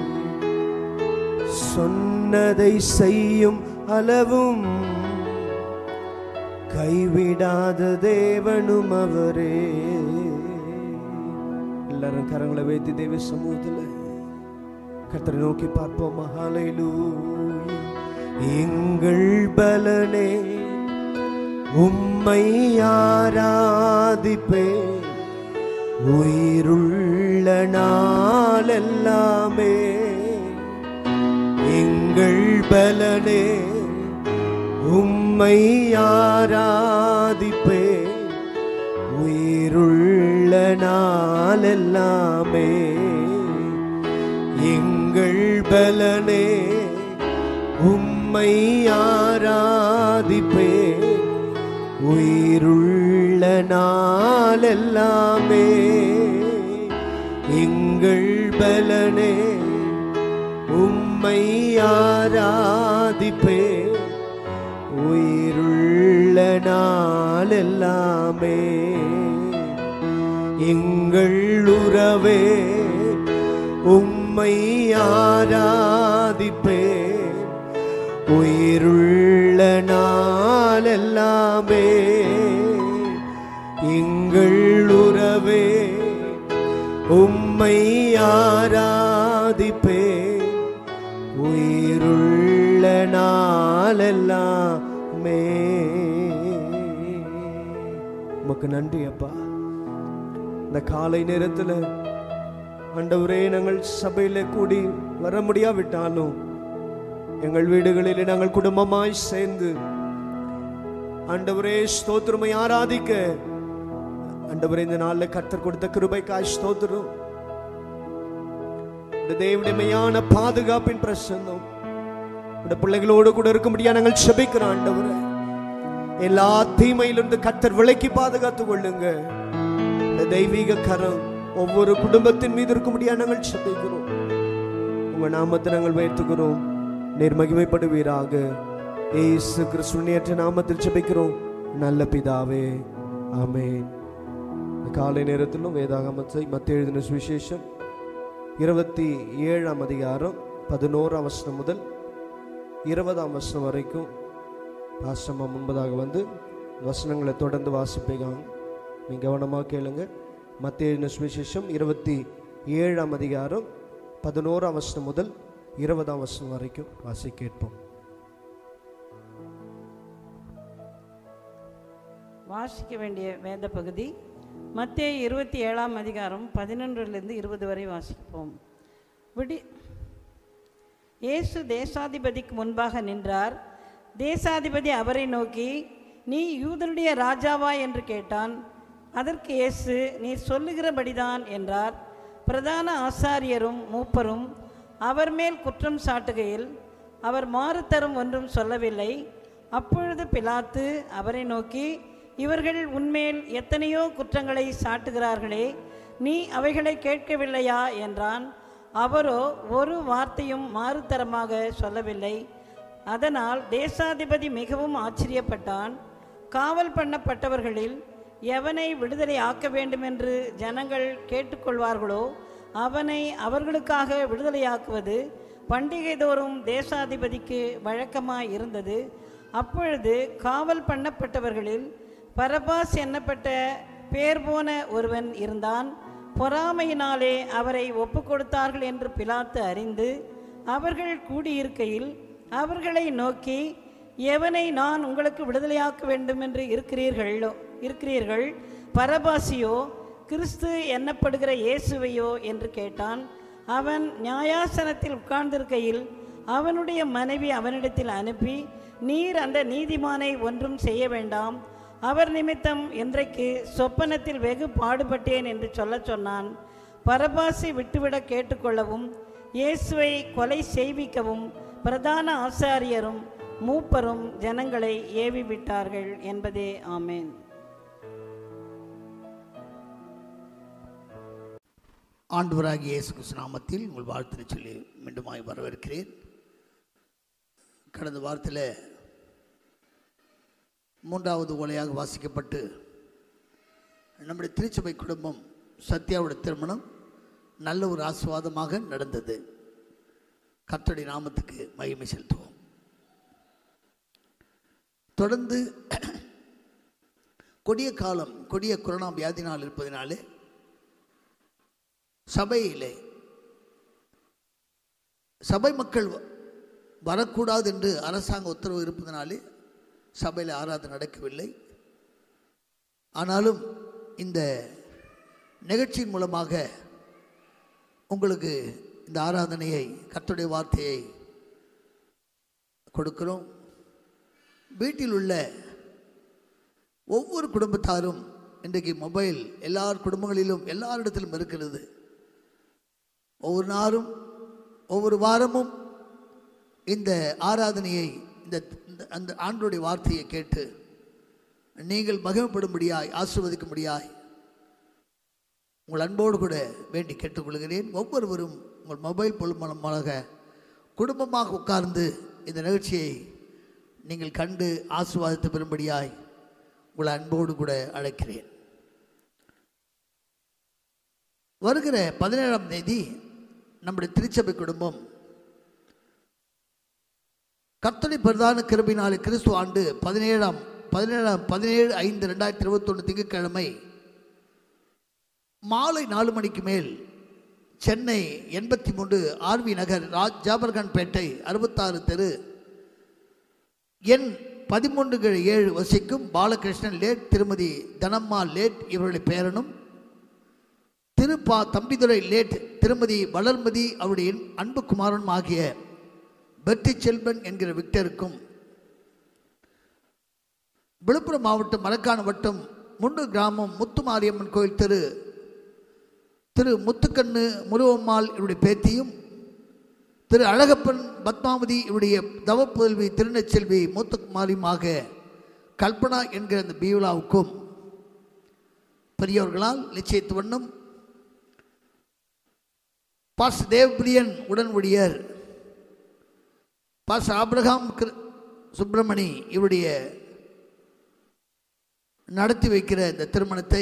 சொன்னதை செய்யும் அளவும் கைவிடாத தேவனும் அவரே எல்லாரும் கரங்களை வைத்து தேவ சமூகத்தில் கர்த்தரை நோக்கி பார்ப்போம் மகாலையிலூ எங்கள் பலனே உம்மை ஆராதிப்பே உயிருள்ள நாளெல்லாமே எங்கள் பலனே உம்மை ஆராதிப்பே உயிருள்ள நாளெல்லாமே எங்கள் பலனே உம்மை ஆராதிப்பே உயிருள்ள நாளெல்லாமே எங்கள் பலனே உம்மை ஆராதிப்பே உயிருள்ள நாளெல்லாமே எங்கள் உறவே உம்மை ஆராதிப்பே உயிருள்ள நாளெல்லாமே எங்கள் உறவே உம்மை ஆராதிப்பே உயிருள்ள நாளெல்லாமே உமக்கு நன்றி அப்பா இந்த காலை நேரத்தில் ஆண்டவரே நாங்கள் சபையில கூடி வர முடியாவிட்டாலும் எங்கள் வீடுகளிலே நாங்கள் குடும்பமாய் சேர்ந்து ஆண்டவரே ஸ்தோத்திரமை ஆராதிக்க ஆண்டவரே இந்த நாளில் கர்த்தர் கொடுத்த கிருபைக்காய் ஸ்தோத்திரம் இந்த தேவனுடைய மெய்யான பாதுகாப்பின் பிரசன்னம் இந்த பிள்ளைகளோடு கூட இருக்கும்படியா நாங்கள் செபிக்கிறோம் ஆண்டவரே எல்லா தீமையிலிருந்து கர்த்தர் விலக்கி பாதுகாத்துக் கொள்ளுங்க இந்த தெய்வீக கரம் ஒவ்வொரு குடும்பத்தின் மீது இருக்கும்படியா நாங்கள் செபிக்கிறோம் உங்க நாமத்தை நாங்கள் உயர்த்துகிறோம் நீர் மகிமைப்படுவீராக ஏசு கிறிஸ்துவனியற்ற நாமத்தில் செபிக்கிறோம் நல்ல பிதாவே ஆமென் இந்த காலை நேரத்திலும் வேதாகமத்தை மத்திய எழுதின சுவிசேஷம் இருபத்தி ஏழாம் அதிகாரம் பதினோராம் வசனம் முதல் இருபதாம் வசனம் வரைக்கும் பாசமா முன்பதாக வந்து வசனங்களை தொடர்ந்து வாசிப்பீங்க நீங்க கவனமாக கேளுங்க மத்திய எழுதின சுவிசேஷம் இருபத்தி ஏழாம் அதிகாரம் பதினோராம் வசனம் முதல் இருபதாம் வசனம் வரைக்கும் வாசி கேட்போம் வாசிக்க வேண்டிய வேத பகுதி மத்திய இருபத்தி ஏழாம் அதிகாரம் பதினொன்றிலிருந்து இருபது வரை வாசிப்போம் விடி இயேசு தேசாதிபதிக்கு முன்பாக நின்றார் தேசாதிபதி அவரை நோக்கி நீ யூதனுடைய ராஜாவா என்று கேட்டான் அதற்கு இயேசு நீ சொல்லுகிறபடிதான் என்றார் பிரதான ஆசாரியரும் மூப்பரும் அவர் மேல் குற்றம் சாட்டுகையில் அவர் மாறுத்தரம் ஒன்றும் சொல்லவில்லை அப்பொழுது பிலாத்து அவரை நோக்கி இவர்கள் உன்மேல் எத்தனையோ குற்றங்களை சாட்டுகிறார்களே நீ அவைகளை கேட்கவில்லையா என்றான் அவரோ ஒரு வார்த்தையும் மாறுத்தரமாக சொல்லவில்லை அதனால் தேசாதிபதி மிகவும் ஆச்சரியப்பட்டான் காவல் பண்ணப்பட்டவர்களில் எவனை விடுதலை ஆக்க வேண்டுமென்று ஜனங்கள் கேட்டுக்கொள்வார்களோ அவனை அவர்களுக்காக விடுதலையாக்குவது பண்டிகை தோறும் தேசாதிபதிக்கு வழக்கமாய் இருந்தது அப்பொழுது காவல் பண்ணப்பட்டவர்களில் பரபாஸ் என்னப்பட்ட பேர் போன ஒருவன் இருந்தான் பொறாமையினாலே அவரை ஒப்புக் கொடுத்தார்கள் என்று பிலாத்து அறிந்து அவர்கள் கூடியிருக்கையில் அவர்களை நோக்கி எவனை நான் உங்களுக்கு விடுதலையாக்க வேண்டும் என்று இருக்கிறீர்களோ இருக்கிறீர்கள் பரபாசியோ கிறிஸ்து எண்ணப்படுகிற இயேசுவையோ என்று கேட்டான் அவன் நியாயாசனத்தில் உட்கார்ந்திருக்கையில் அவனுடைய மனைவி அவனிடத்தில் அனுப்பி நீர் அந்த நீதிமானை ஒன்றும் செய்ய வேண்டாம் அவர் நிமித்தம் இன்றைக்கு சொப்பனத்தில் வெகு பாடுபட்டேன் என்று சொல்லச் சொன்னான் பரபாசி விட்டுவிட கேட்டுக்கொள்ளவும் இயேசுவை கொலை செய்விக்கவும் பிரதான ஆசாரியரும் மூப்பரும் ஜனங்களை ஏவி விட்டார்கள் என்பதே ஆமேன் ஆண்டவராகிய இயேசு கிறிஸ்து நாமத்தில் உங்கள் வாழ்த்துரை சொல்லி மீண்டுமாய் வரவேற்கிறேன் கடந்த வாரத்தில் மூன்றாவது ஓலையாக வாசிக்கப்பட்டு நம்முடைய திருச்சபை குடும்பம் சத்யாவுடைய திருமணம் நல்ல ஒரு ஆசுவாதமாக நடந்தது கர்த்தருடைய நாமத்துக்கு மகிமை செலுத்துவோம் தொடர்ந்து கொடிய காலம் கொடிய கொரோனா வியாதினால் இருப்பதினாலே சபையிலே சபை மக்கள் வ- வரக்கூடாது என்று அரசாங்க உத்தரவு இருப்பதனாலே சபையில் ஆராதனை நடக்கவில்லை ஆனாலும் இந்த நிகழ்ச்சியின் மூலமாக உங்களுக்கு இந்த ஆராதனையை கர்த்தருடைய வார்த்தையை கொடுக்கிறோம் வீட்டில் உள்ள ஒவ்வொரு குடும்பத்தாரும் இன்றைக்கு மொபைல் எல்லார் குடும்பங்களிலும் எல்லாரிடத்திலும் இருக்கிறது ஒவ்வொரு நாளும் ஒவ்வொரு வாரமும் இந்த ஆராதனையை இந்த இந்த- அந்த ஆண்டோடைய வார்த்தையை கேட்டு நீங்கள் மகிமைப்படும்படியாய் ஆசிர்வதிக்கும்படியாய் உங்கள் அன்போடு கூட வேண்டி கேட்டுக்கொள்கிறேன் ஒவ்வொருவரும் உங்கள் மொபைல் பொருள் மூலமாக குடும்பமாக உட்கார்ந்து இந்த நிகழ்ச்சியை நீங்கள் கண்டு ஆசீர்வாதத்தை பெறும்படியாய் உங்களை அன்போடு கூட அழைக்கிறேன் வருகிற பதினேழாம் தேதி நம்முடைய திருச்சபை குடும்பம் கர்த்தனை பிரதான கிருபினாலே கிறிஸ்து ஆண்டு பதினேழாம் பதினேழாம் பதினேழு ஐந்து ரெண்டாயிரத்தி இருபத்தொன்று திங்கட்கிழமை மாலை நாலு மணிக்கு மேல் சென்னை எண்பத்தி மூன்று ஆர்வி நகர் ராஜ் ஜாபர்கான் பேட்டை அறுபத்தாறு தெரு எண் பதிமூன்று ஏழு வசிக்கும் பாலகிருஷ்ணன் லேட் திருமதி தனம்மா லேட் இவருடைய பேரனும் திருப்பா தம்பிதுரை லேட் திருமதி வளர்மதி அவருடைய அன்பு குமாரனும் ஆகிய பெர்டி செல்வன் என்கிற விக்டருக்கும் விழுப்புரம் மாவட்டம் மரக்கான வட்டம் முண்டு கிராமம் முத்துமாரியம்மன் கோயில் திரு திரு முத்துக்கண்ணு முருவம்மாள் இவருடைய பேத்தியும் திரு அழகப்பன் பத்மாவதி இவருடைய தவப்புதல்வி திருநெச்செல்வி மூத்தகுமாரியுமாக கல்பனா என்கிற அந்த பீவலாவுக்கும் பெரியவர்களால் நிச்சயித்த வண்ணம் பாஸ் தேவபிரியன் உடன் ஊழியர் பாஸ் ஆபிரகாம் கிரு- சுப்பிரமணி இவருடைய நடத்தி வைக்கிற இந்த திருமணத்தை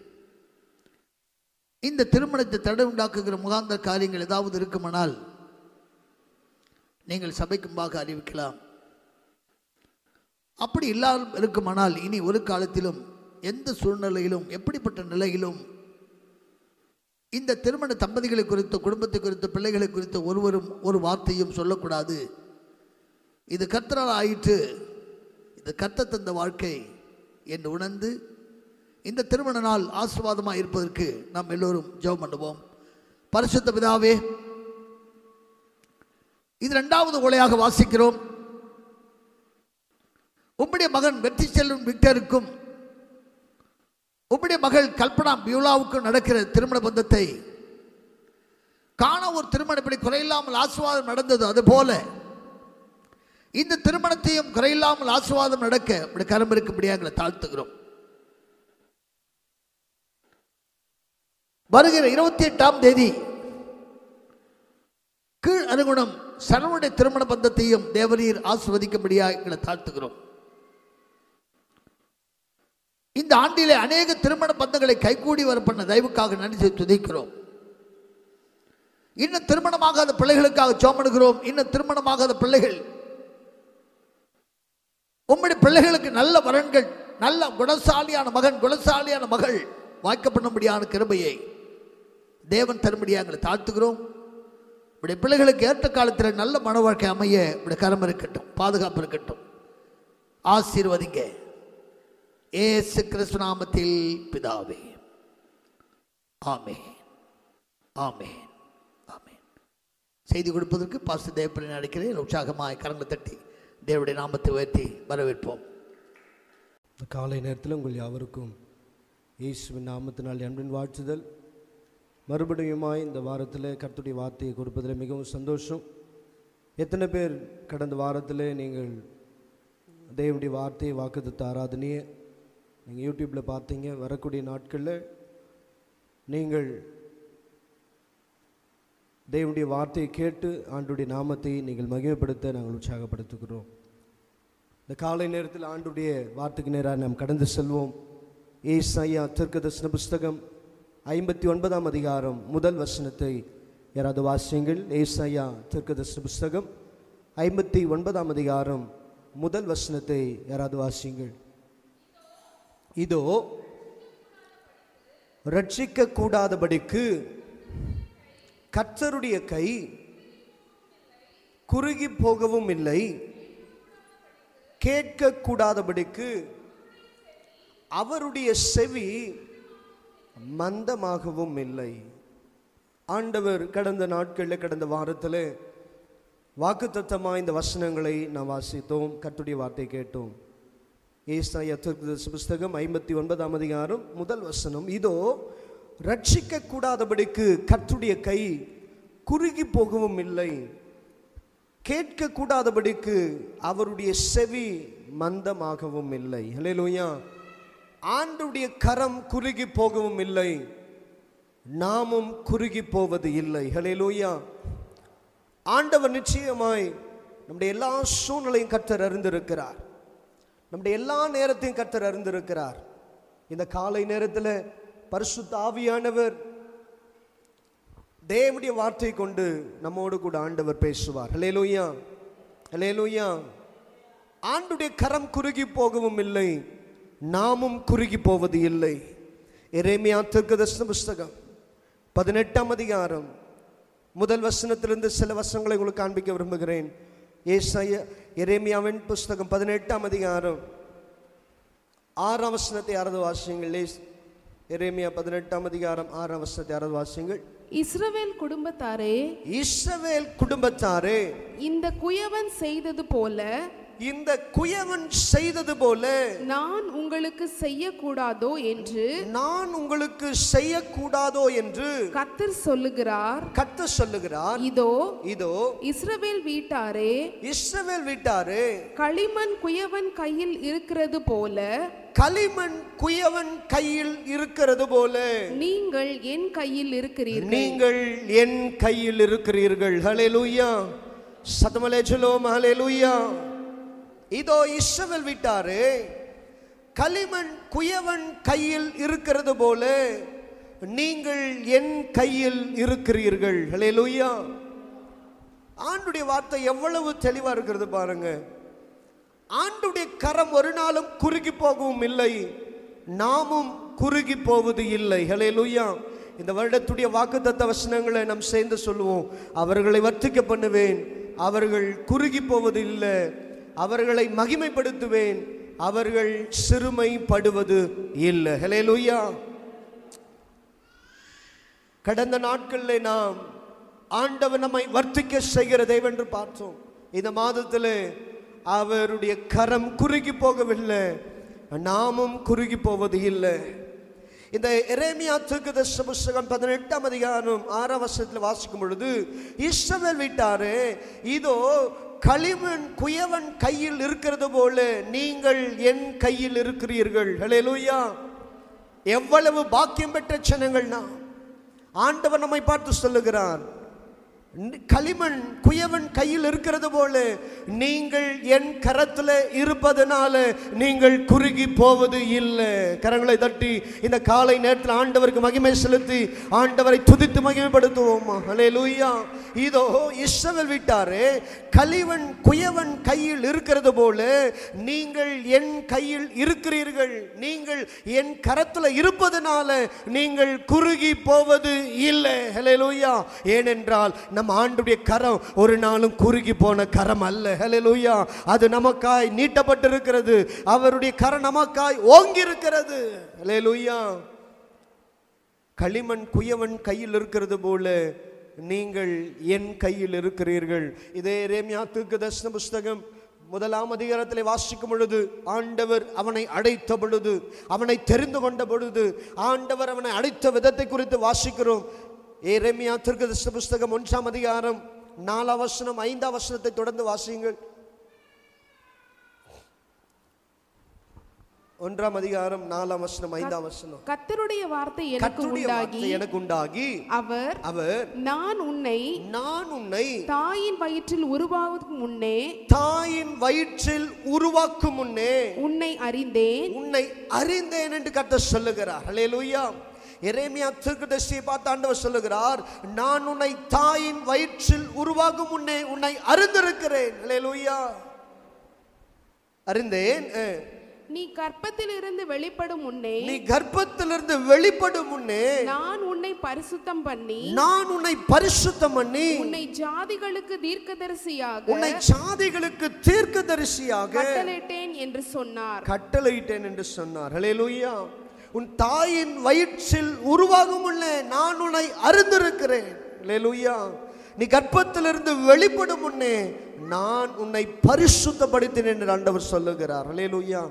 இந்த திருமணத்தை தடை உண்டாக்குகிற முகாந்தர காரியங்கள் ஏதாவது இருக்குமானால் நீங்கள் சபைக்கும்பாக அறிவிக்கலாம் அப்படி இல்லாமல் இருக்குமானால் இனி ஒரு காலத்திலும் எந்த சூழ்நிலையிலும் எப்படிப்பட்ட நிலையிலும் இந்த திருமண தம்பதிகளை குறித்த குடும்பத்தை குறித்த பிள்ளைகளை குறித்த ஒருவரும் ஒரு வார்த்தையும் சொல்லக்கூடாது இது கர்த்தரால் ஆயிற்று இது கர்த்த தந்த வாழ்க்கை என்று உணர்ந்து இந்த திருமண நாள் ஆசீர்வாதமாக இருப்பதற்கு நாம் எல்லோரும் ஜெபம் பண்ணுவோம் பரிசுத்த பிதாவே இது இரண்டாவது ஓலையாக வாசிக்கிறோம் உம்முடைய மகன் வெற்றி செல்லும் விக்டருக்கும் உம்முடைய மகள் கல்பனா பியூலாவுக்கும் நடக்கிற திருமண பந்தத்தை காண ஒரு திருமணம் இப்படி குறையில்லாமல் ஆசீர்வாதம் நடந்தது அதுபோல இந்த திருமணத்தையும் குறையில்லாமல் ஆசீர்வாதம் நடக்க இப்படி கரம் இருக்கும்படியாக எங்களை தாழ்த்துகிறோம் வருகிற இருபத்தி எட்டாம் தேதி கீழ் அனுகுணம் சரவனுடைய திருமண பந்தத்தையும் தேவரீர் ஆசிர்வதிக்கும்படியாக எங்களை தாழ்த்துகிறோம் இந்த ஆண்டிலே அநேக திருமண பந்தங்களை கைகூடி வர பண்ண தயவுக்காக நன்றி செய்து துதிக்கிறோம் இன்னும் திருமணமாகாத பிள்ளைகளுக்காக சோமனுகிறோம் இன்னும் திருமணமாகாத பிள்ளைகள் உம்முடைய பிள்ளைகளுக்கு நல்ல வரன்கள் நல்ல குணசாலியான மகன் குணசாலியான மகள் வாய்க்கப்படும்படியான கிருபையை தேவன் தரும்படியாக எங்களை தாழ்த்துகிறோம் இப்படி பிள்ளைகளுக்கு ஏற்ற காலத்தில் நல்ல மன வாழ்க்கை அமைய இப்படி கரம் இருக்கட்டும் பாதுகாப்பு இருக்கட்டும் ஆசீர்வதிங்க ஏசு கிறிஸ்து நாமத்தில் பிதாவே ஆமென் ஆமென் ஆமென் செய்தி கொடுப்பதற்கு பாஸ்டர் தேவப்பள்ளி அழைக்கிறேன் உற்சாகமாய் கரங்களை தட்டி தேவனுடைய நாமத்தை உயர்த்தி வரவேற்போம் இந்த காலை நேரத்தில் உங்கள் யாவருக்கும் இயேசுவின் நாமத்தினால் அன்பின் வாழ்த்துதல் மறுபடியுமாய் இந்த வாரத்தில் கர்த்தருடைய வார்த்தையை கொடுப்பதில் மிகவும் சந்தோஷம் எத்தனை பேர் கடந்த வாரத்தில் நீங்கள் தேவனுடைய வார்த்தையை வாக்குத்த ஆராதனையை நீங்கள் யூடியூப்பில் பார்த்தீங்க வரக்கூடிய நாட்களில் நீங்கள் தேவனுடைய வார்த்தையை கேட்டு ஆண்டுடைய நாமத்தை நீங்கள் மகிமைப்படுத்த நாங்கள் உற்சாகப்படுத்துகிறோம் இந்த காலை நேரத்தில் ஆண்டுடைய வார்த்தைக்கு நேராக நாம் கடந்து செல்வோம் ஏசாயா தீர்க்கதர்சன புஸ்தகம் ஐம்பத்தி ஒன்பதாம் அதிகாரம் முதல் வசனத்தை யாராவது வாசியுங்கள் ஏசாயா தீர்க்கதர்சன புஸ்தகம் ஐம்பத்தி ஒன்பதாம் அதிகாரம் முதல் வசனத்தை யாராவது வாசியுங்கள் இதோ ரட்சிக்க கூடாதபடிக்கு கர்த்தருடைய கை குறுகி போகவும் இல்லை கேட்கக்கூடாதபடிக்கு அவருடைய செவி மந்தமாகவும் இல்லை ஆண்டவர் கடந்த நாட்களில் கடந்த வாரத்தில் வாக்குத்தத்தமாக இந்த வசனங்களை நாம் வாசித்தோம் கர்த்தருடைய வார்த்தை கேட்டோம் ஏசாயா தீர்க்கதரிசி புஸ்தகம் ஐம்பத்தி ஒன்பதாம் அதிகாரம் முதல் வசனம் இதோ ரட்சிக்க கூடாதபடிக்கு கர்த்தருடைய கை குறுகி போகவும் இல்லை கேட்கக்கூடாதபடிக்கு அவருடைய செவி மந்தமாகவும் இல்லை ஹalleluya ஆண்டுடைய கரம் குறுகி போகவும் இல்லை நாமும் குறுகி போவது இல்லை ஹalleluya ஆண்டவர் நிச்சயமாய் நம்முடைய எல்லா சூழ்நிலையும் கர்த்தர் அறிந்திருக்கிறார் நம்முடைய எல்லா நேரத்தையும் கர்த்தர் அறிந்திருக்கிறார் இந்த காலை நேரத்தில் பரிசுத்த ஆவியானவர் தேவனுடைய வார்த்தை கொண்டு நம்மோடு கூட ஆண்டவர் பேசுவார் ஹலேலூயா ஹலேலூயா ஆண்டுடைய கரம் குறுகி போகவும் இல்லை நாமும் குறுகி போவது இல்லை எரேமியா தீர்க்கதர்சன புஸ்தகம் பதினெட்டாம் அதிகாரம் முதல் வசனத்திலிருந்து சில வசனங்களை உங்களுக்கு காண்பிக்க விரும்புகிறேன் ஏசாய எரேமியாவின் புஸ்தகம் பதினெட்டாம் அதிகாரம் ஆறாம் வசனத்தை யாராவது வாசியுங்கள் ஏஸ்- எரேமியா பதினெட்டாம் அதிகாரம் ஆறாம் வசனத்தை யாராவது வாசியுங்கள் இஸ்ரவேல் குடும்பத்தாரே இஸ்ரவேல் குடும்பத்தாரே இந்த குயவன் செய்தது போல இந்த குயவன் செய்தது போல நான் உங்களுக்கு செய்யக்கூடாதோ என்று நான் உங்களுக்கு செய்யக்கூடாதோ என்று கர்த்தர் சொல்லுகிறார் கத்த சொல்லுகிறார் இதோ இதோ இஸ்ரவேல் வீட்டாரே இஸ்ரவேல் வீட்டாரே களிமண் குயவன் கையில் இருக்கிறது போல களிமண் குயவன் கையில் இருக்கிறது போல நீங்கள் என் கையில் இருக்கிறீர்கள் நீங்கள் என் கையில் இருக்கிறீர்கள் ஹalleluya சத்தமலே சொல்லுவோம் ஹalleluya இதோ இஸ்ரவேல் விட்டாரே களிமண் குயவன் கையில் இருக்கிறது போல நீங்கள் என் கையில் இருக்கிறீர்கள் ஹalleluya ஆண்டுடைய வார்த்தை எவ்வளவு தெளிவா இருக்கிறது பாருங்க ஆண்டுடைய கரம் ஒரு நாளும் குறுகி போகவும் இல்லை நாமும் குறுகி போவது இல்லை ஹalleluya இந்த வருடத்துடைய வாக்குத்தத்த வசனங்களை நாம் சேர்ந்து சொல்லுவோம் அவர்களை வர்த்திக்க பண்ணுவேன் அவர்கள் குறுகி போவது இல்லை அவர்களை மகிமைப்படுத்துவேன் அவர்கள் சிறுமைப்படுவது இல்லை ஹalleluya கடந்த நாட்களில் நாம் ஆண்டவர் நம்மை வர்த்திக்க செய்கிற தெய்வென்று பார்த்தோம் இந்த மாதத்தில் அவருடைய கரம் குறுகி போகவில்லை நாமும் குறுகி போவது இல்லை இந்த எரேமியா தீர்க்கதரிசன புஸ்தகம் பதினெட்டாம் அதிகாரம் ஆறாம் வருஷத்தில் வாசிக்கும் பொழுது இஸ்ரவேல் விட்டாரே இதோ களிமண் குயவன் கையில் இருக்கிறது போல நீங்கள் என் கையில் இருக்கிறீர்கள் ஹalleluya எவ்வளவு பாக்கியம் பெற்ற ஜனங்கள் நாம் ஆண்டவர் நம்மை பார்த்து சொல்லுகிறார் களிமண் குயவன் கையில் இருக்கிறது போல நீங்கள் என் கரத்தில் இருப்பதனால நீங்கள் குறுகி போவது இல்லை கரங்களை தட்டி இந்த காலை நேரத்தில் ஆண்டவருக்கு மகிமை செலுத்தி ஆண்டவரை துதித்து மகிமைப்படுத்துவோமா ஹலே லூயா இதோ இஸ்ரவேல் விட்டாரே களிவன் குயவன் கையில் இருக்கிறது போல நீங்கள் என் கையில் இருக்கிறீர்கள் நீங்கள் என் கரத்தில் இருப்பதனால நீங்கள் குறுகி போவது இல்லை ஹலே லூயா ஏனென்றால் நம் ஆண்டுடைய கரம் ஒரு நாளும் குறுகி போன கரம் அல்ல ஹலே லூயா அது நமக்காய் நீட்டப்பட்டிருக்கிறது அவருடைய கரம் நமக்காய் ஓங்கி இருக்கிறது ஹலே லூயா களிமண் குயவன் கையில் இருக்கிறது போல நீங்கள் என் கையில் இருக்கிறீர்கள் இதே ரேமியா தீர்க்க தரிசன புஸ்தகம் முதலாம் அதிகாரத்தில் வாசிக்கும் பொழுது ஆண்டவர் அவனை அடைத்த பொழுது அவனை தெரிந்து கொண்ட பொழுது ஆண்டவர் அவனை அடைத்த விதத்தை குறித்து வாசிக்கிறோம் ஏரேமியா தீர்க்க தரிசன புஸ்தகம் ஒன்றாம் அதிகாரம் நாலாம் வசனம் ஐந்தாம் வசனத்தை தொடர்ந்து வாசியுங்கள் ஒன்றாம் அதிகாரம் நாலாம் வசனம் ஐந்தாம் வசனம் கர்த்தருடைய வார்த்தை எனக்கு கர்த்தருடைய உண்டாகி வார்த்தை எனக்கு உண்டாகி அவர் அவர் நான் உன்னை நான் உன்னை தாயின் வயிற்றில் உருவாவதற்கு முன்னே தாயின் வயிற்றில் உருவாக்கும் முன்னே உன்னை அறிந்தேன் உன்னை அறிந்தேன் என்று கர்த்தர் சொல்லுகிறார் ஹalleluya எரேமியா தீர்க்கதரிசியை பார்த்து ஆண்டவர் சொல்லுகிறார் நான் உன்னை தாயின் வயிற்றில் உருவாகும் முன்னே உன்னை அறிந்திருக்கிறேன் ஹalleluya அறிந்தேன் அஹ். நீ கற்பத்திலிருந்து வெளிப்படும் முன்னே நீ கர்ப்பத்திலிருந்து வெளிப்படும் முன்னே நான் உன்னை பரிசுத்தம் பண்ணி நான் உன்னை பரிசுத்தம் பண்ணி உன்னை ஜாதிகளுக்கு தீர்க்கதரிசியாக உன்னை சாதிகளுக்கு தீர்க்கதரிசியாக கட்டளையிட்டேன் என்று சொன்னார் கட்டளையிட்டேன் என்று சொன்னார் ஹalleluya உன் தாயின் வயிற்றில் உருவாகும் முன்னே நான் உன்னை அறிந்திருக்கிறேன் ஹalleluya நீ கர்ப்பத்திலிருந்து வெளிப்படும் முன்னே நான் உன்னை பரிசுத்தப்படுத்தினேன் என்று ஆண்டவர் சொல்லுகிறார் ஹalleluya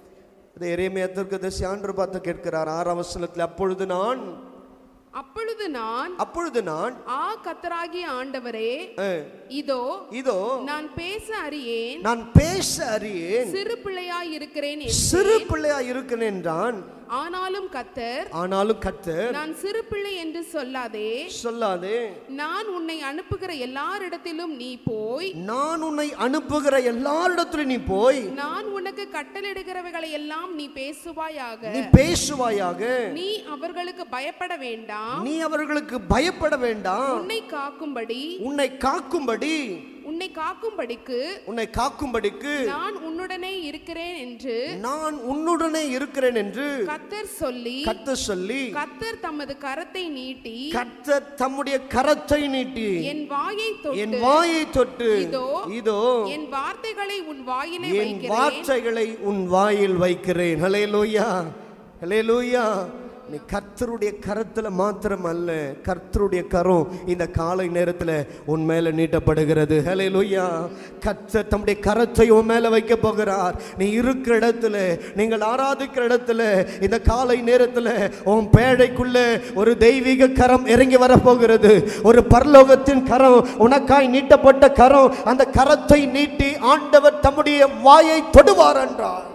அதே எரேமியா தீர்க்கதரிசி ஆண்டவர் பார்த்து கேட்கிறார் ஆறாம் வசனத்தில் அப்பொழுது நான் அப்பொழுது நான் அப்பொழுது நான் ஆ கத்தராகிய ஆண்டவரே அஹ், இதோ இதோ நான் பேச அறியேன் நான் பேச அறியேன் சிறு பிள்ளையாய் இருக்கிறேன் என்று. சிறு பிள்ளையா இருக்கிறேன் என்றான் ஆனாலும் கத்தர் ஆனாலும் கர்த்தர் நான் சிறு பிள்ளை என்று சொல்லாதே சொல்லாதே நான் உன்னை அனுப்புகிற எல்லாரிடத்திலும் நீ போய் நான் உன்னை அனுப்புகிற எல்லாரிடத்திலும் நீ போய் நான் உனக்கு கட்டளிடுகிறவைகளை எல்லாம் நீ பேசுவாயாக நீ பேசுவாயாக நீ அவர்களுக்கு பயப்பட வேண்டாம் நீ அவர்களுக்கு பயப்பட வேண்டாம் உன்னை காக்கும்படி உன்னை காக்கும்படி உன்னை காக்கும்படிக்கு உன்னை காக்கும்படிக்கு நான் உன்னுடனே இருக்கிறேன் என்று நான் உன்னுடனே இருக்கிறேன் என்று கத்தர் சொல்லி கர்த்தர் சொல்லி கத்தர் தமது கரத்தை நீட்டி கர்த்தர் தம்முடைய கரத்தை நீட்டி என் வாயை என் தொட்டு வாயை தொட்டு இதோ இதோ என் வார்த்தைகளை உன் வாயிலே என் வைக்கிறேன் வார்த்தைகளை உன் வாயில் வைக்கிறேன் ஹalleluya ஹalleluya நீ கர்த்தருடைய கரத்துல மாத்திரம் அல்ல கர்த்தருடைய கரம் இந்த காலை நேரத்துல உன் மேல நீட்டப்படுகிறது ஹalleluya கர்த்தர் தம்முடைய கரத்தை உன் மேல வைக்க போகிறார் நீ இருக்கிற இடத்துல நீங்கள் ஆராதிக்கிற இடத்துல இந்த காலை நேரத்துல உன் பேழைக்குள்ள ஒரு தெய்வீக கரம் இறங்கி வரப்போகிறது ஒரு பரலோகத்தின் கரம் உனக்காய் நீட்டப்பட்ட கரம் அந்த கரத்தை நீட்டி ஆண்டவர் தம்முடைய வாயை தொடுவார் என்றார்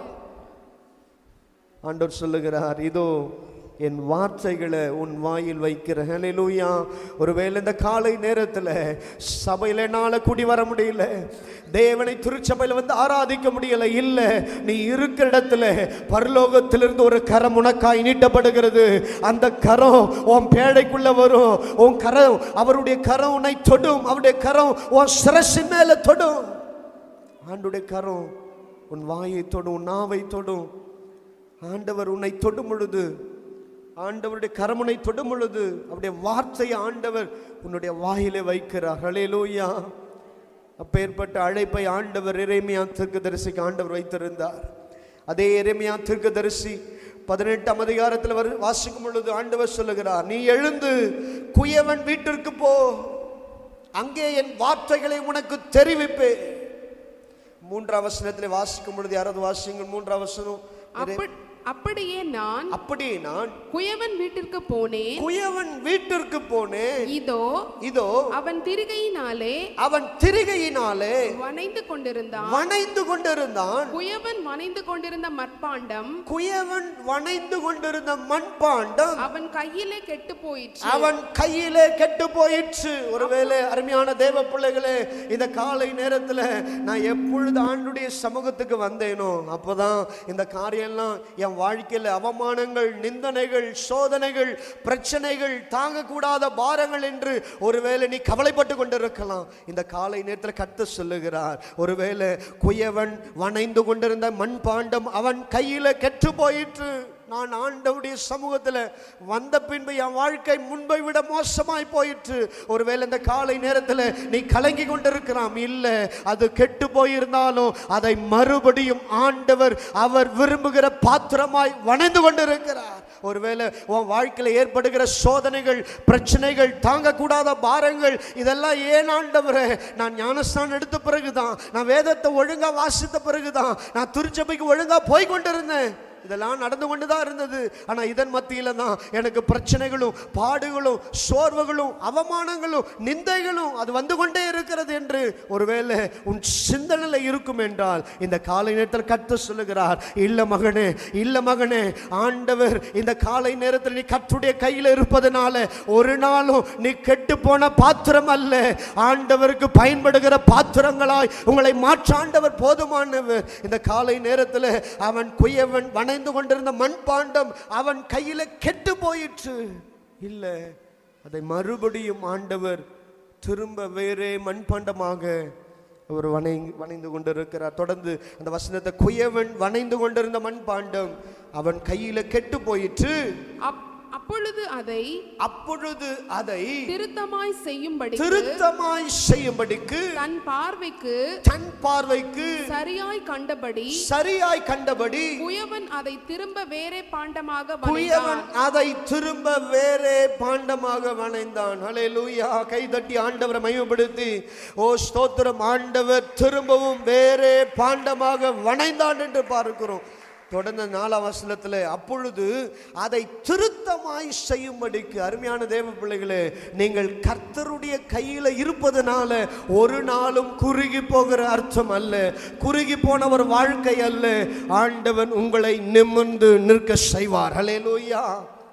ஆண்டவர் சொல்லுகிறார் இதோ என் வார்த்தைகளை உன் வாயில் வைக்கிற ஹalleluya ஒருவேளை இந்த காலை நேரத்தில் சபையில என்னால கூடி வர முடியல தேவனை திருச்சபையில் வந்து ஆராதிக்க முடியல இல்லை நீ இருக்கிற இடத்துல பரலோகத்திலிருந்து ஒரு கரம் உனக்காய் நீட்டப்படுகிறது அந்த கரம் உன் பேழைக்குள்ள வரும் உன் கரம் அவருடைய கரம் உன்னை தொடும் அவருடைய கரம் உன் சிரசின் மேல தொடும் ஆண்டுடைய கரம் உன் வாயை தொடும் உன் நாவை தொடும் ஆண்டவர் உன்னை தொடும் பொழுது ஆண்டவருடைய கரமுனை தொடும் பொழுது அவருடைய வார்த்தையை ஆண்டவர் உன்னுடைய வாயிலே வைக்கிறார் ஹalleluya அப்பேற்பட்ட அழைப்பை ஆண்டவர் இறைமையா தீர்க்கதரிசிக்கு ஆண்டவர் வைத்திருந்தார் அதே இறைமையா தீர்க்கதரிசி பதினெட்டாம் அதிகாரத்தில் வரு வாசிக்கும் பொழுது ஆண்டவர் சொல்லுகிறார் நீ எழுந்து குயவன் வீட்டிற்கு போ அங்கே என் வார்த்தைகளை உனக்கு தெரிவிப்பேன் மூன்றாம் வசனத்தில் வாசிக்கும் பொழுது யாராவது வாசிங்கள் மூன்றாம் வசனம் இறை- அப்ப- அப்படியே நான் அப்படியே நான் குயவன் வீட்டிற்கு போனேன் குயவன் வீட்டிற்கு போனேன் இதோ இதோ அவன் திரிகையினாலே அவன் திரிகையினாலே வனைந்து கொண்டிருந்தான் வணைந்து கொண்டிருந்தான் குயவன் வனைந்து கொண்டிருந்த மட்பாண்டம் குயவன் வணைந்து கொண்டிருந்த மண்பாண்டம் அவன் கையிலே கெட்டு போயிற்று அவன் கையிலே கெட்டு போயிற்று ஒருவேளை அருமையான தேவ பிள்ளைகளே இந்த காலை நேரத்துல நான் எப்பொழுது ஆண்டுடைய சமூகத்துக்கு வந்தேனோ அப்போதான் இந்த காரியம்லாம் என் வாழ்க்கையில அவமானங்கள் நிந்தனைகள் சோதனைகள் பிரச்சனைகள் தாங்கக்கூடாத பாரங்கள் என்று ஒருவேளை நீ கவலைப்பட்டு கொண்டிருக்கலாம் இந்த காலை நேரத்தில் கத்து சொல்லுகிறார் ஒருவேளை குயவன் வணைந்து கொண்டிருந்த மண்பாண்டம் அவன் கையில கெட்டு போயிற்று நான் ஆண்டவுடைய சமூகத்தில் வந்த பின்பு என் வாழ்க்கை முன்பை விட மோசமாய் போயிற்று ஒருவேளை இந்த காலை நேரத்தில் நீ கலங்கி கொண்டிருக்கலாம் இல்லை அது கெட்டு போயிருந்தாலும் அதை மறுபடியும் ஆண்டவர் அவர் விரும்புகிற பாத்திரமாய் வணைந்து கொண்டிருக்கிறார் ஒருவேளை உன் வாழ்க்கையில் ஏற்படுகிற சோதனைகள் பிரச்சனைகள் தாங்கக்கூடாத பாரங்கள் இதெல்லாம் ஏன் ஆண்டவரே நான் ஞானஸ்தானம் எடுத்த பிறகுதான் நான் வேதத்தை ஒழுங்கா வாசித்த பிறகுதான் நான் திருச்சபைக்கு ஒழுங்கா போய் கொண்டிருந்தேன் இதெல்லாம் நடந்து கொண்டு தான் இருந்தது ஆனால் இதன் மத்தியில் தான் எனக்கு பிரச்சனைகளும் பாடுகளும் சோர்வுகளும் அவமானங்களும் நிந்தைகளும் அது வந்து கொண்டே இருக்கிறது என்று ஒருவேளை உன் சிந்தனையில் இருக்கும் என்றால் இந்த காலை நேரத்தில் கத்து சொல்லுகிறார் இல்ல மகனே இல்ல மகனே ஆண்டவர் இந்த காலை நேரத்தில் நீ கற்றுடைய கையில் இருப்பதனால ஒரு நாளும் நீ கெட்டு போன பாத்திரம் அல்ல ஆண்டவருக்கு பயன்படுகிற பாத்திரங்களாய் உங்களை மாற்ற ஆண்டவர் போதுமானவர் இந்த காலை நேரத்தில் அவன் குயவன் வணைந்து கொண்டிருந்த மண்பாண்டம் அவன் கையில கெட்டு போயிற்று இல்லை அதை மறுபடியும் ஆண்டவர் திரும்ப வேறே மண்பாண்டமாக அவர் வணை வணைந்து கொண்டிருக்கிறார் தொடர்ந்து அந்த வசனத்தை குயவன் வணைந்து கொண்டிருந்த மண்பாண்டம் அவன் கையில கெட்டு போயிற்று அப்- அப்பொழுது அதை அப்பொழுது அதை திருத்தமாய் செய்யும்படி திருத்தமாய் செய்யும்படிக்கு தன் பார்வைக்கு தன் பார்வைக்கு சரியாய் கண்டபடி சரியாய் கண்டபடி குயவன் அதை திரும்ப வேறே பாண்டமாக குயவன் வணைந்தான் அதை திரும்ப வேறே பாண்டமாக வணைந்தான் ஹalleluya கை தட்டி ஆண்டவரை மகிமைப்படுத்தி ஓ ஸ்தோத்திரம் ஆண்டவர் திரும்பவும் வேறே பாண்டமாக வணைந்தான் என்று பார்க்கிறோம் தொடர்ந்து நாலாம் வசனத்தில் அப்பொழுது அதை திருத்தமாய் செய்யும்படிக்கு அருமையான தேவ பிள்ளைகளே நீங்கள் கர்த்தருடைய கையில் இருப்பதனால ஒரு நாளும் குறுகி போகிற அர்த்தம் அல்ல குறுகி போன ஒரு வாழ்க்கை அல்ல ஆண்டவன் உங்களை நிமிர்ந்து நிற்க செய்வார் ஹalleluya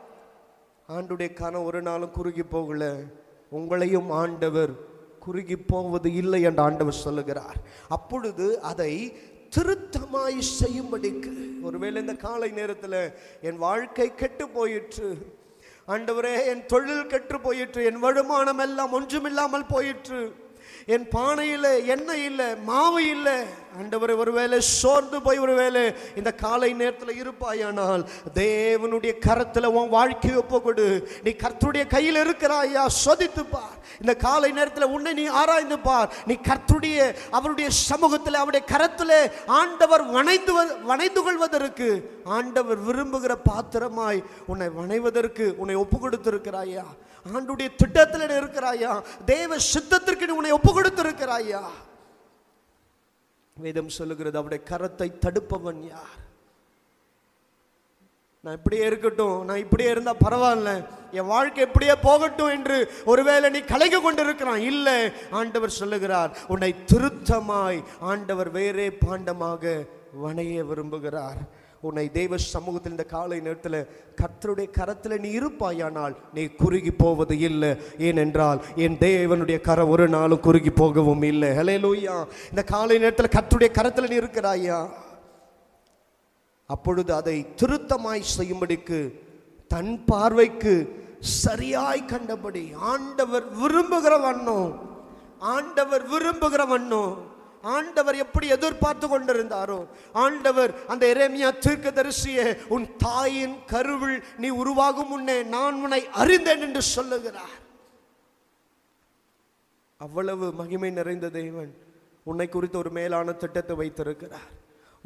ஆண்டுடைய கனம் ஒரு நாளும் குறுகி போகல உங்களையும் ஆண்டவர் குறுகி போவது இல்லை என்று ஆண்டவர் சொல்லுகிறார் அப்பொழுது அதை திருத்தமாய் செய்யும்படிக்கு ஒருவேளை இந்த காலை நேரத்தில் என் வாழ்க்கை கெட்டு போயிற்று ஆண்டவரே என் தொழில் கெட்டு போயிற்று என் வருமானம் எல்லாம் ஒன்றுமில்லாமல் போயிற்று என் பானையில் எண்ணெய் இல்லை மாவு இல்லை ஆண்டவரே ஒருவேளை சோர்ந்து போய் ஒருவேளை இந்த காலை நேரத்தில் இருப்பாயானால் தேவனுடைய கரத்தில் உன் வாழ்க்கையை ஒப்புக்கொடு நீ கர்த்தருடைய கையில் இருக்கிறாயா சோதித்து பார் இந்த காலை நேரத்தில் உன்னை நீ ஆராய்ந்து பார் நீ கர்த்தருடைய அவருடைய சமூகத்தில் அவருடைய கரத்தில் ஆண்டவர் வணைந்து வ- வணைந்து கொள்வதற்கு ஆண்டவர் விரும்புகிற பாத்திரமாய் உன்னை வணைவதற்கு உன்னை ஒப்பு கொடுத்திருக்கிறாயா ஆண்டுடைய திட்டத்தில் நீ இருக்கிறாயா தேவ சித்தத்திற்கு நீ உன்னை ஒப்பு கொடுத்திருக்கிறாயா வேதம் சொல்லுகிறது அவருடைய கரத்தை தடுப்பவன் யார் நான் இப்படியே இருக்கட்டும் நான் இப்படியே இருந்தா பரவாயில்ல என் வாழ்க்கை இப்படியே போகட்டும் என்று ஒருவேளை நீ கலைந்து கொண்டிருக்கிறான் இல்லை ஆண்டவர் சொல்லுகிறார் உன்னை திருத்தமாய் ஆண்டவர் வேறே பாண்டமாக வணைய விரும்புகிறார் உன்னை தெய்வ சமூகத்தில் இந்த காலை நேரத்தில் கர்த்தருடைய கரத்தில் நீ இருப்பாயானால் நீ குறுகி போவது இல்லை ஏனென்றால் என் தேவனுடைய கரம் ஒரு நாளும் குறுகி போகவும் இல்லை ஹலே இந்த காலை நேரத்தில் கர்த்தருடைய கரத்தில் நீ இருக்கிறாயா அப்பொழுது அதை திருத்தமாய் செய்யும்படிக்கு தன் பார்வைக்கு சரியாய் கண்டபடி ஆண்டவர் விரும்புகிற வண்ணம் ஆண்டவர் விரும்புகிற வண்ணம் ஆண்டவர் எப்படி எதிர்பார்த்து கொண்டிருந்தாரோ ஆண்டவர் அந்த எரேமியா தீர்க்கதரிசியே உன் தாயின் கருவில் நீ உருவாகும் முன்னே நான் உன்னை அறிந்தேன் என்று சொல்லுகிறார் அவ்வளவு மகிமை நிறைந்த தேவன் உன்னை குறித்து ஒரு மேலான திட்டத்தை வைத்திருக்கிறார்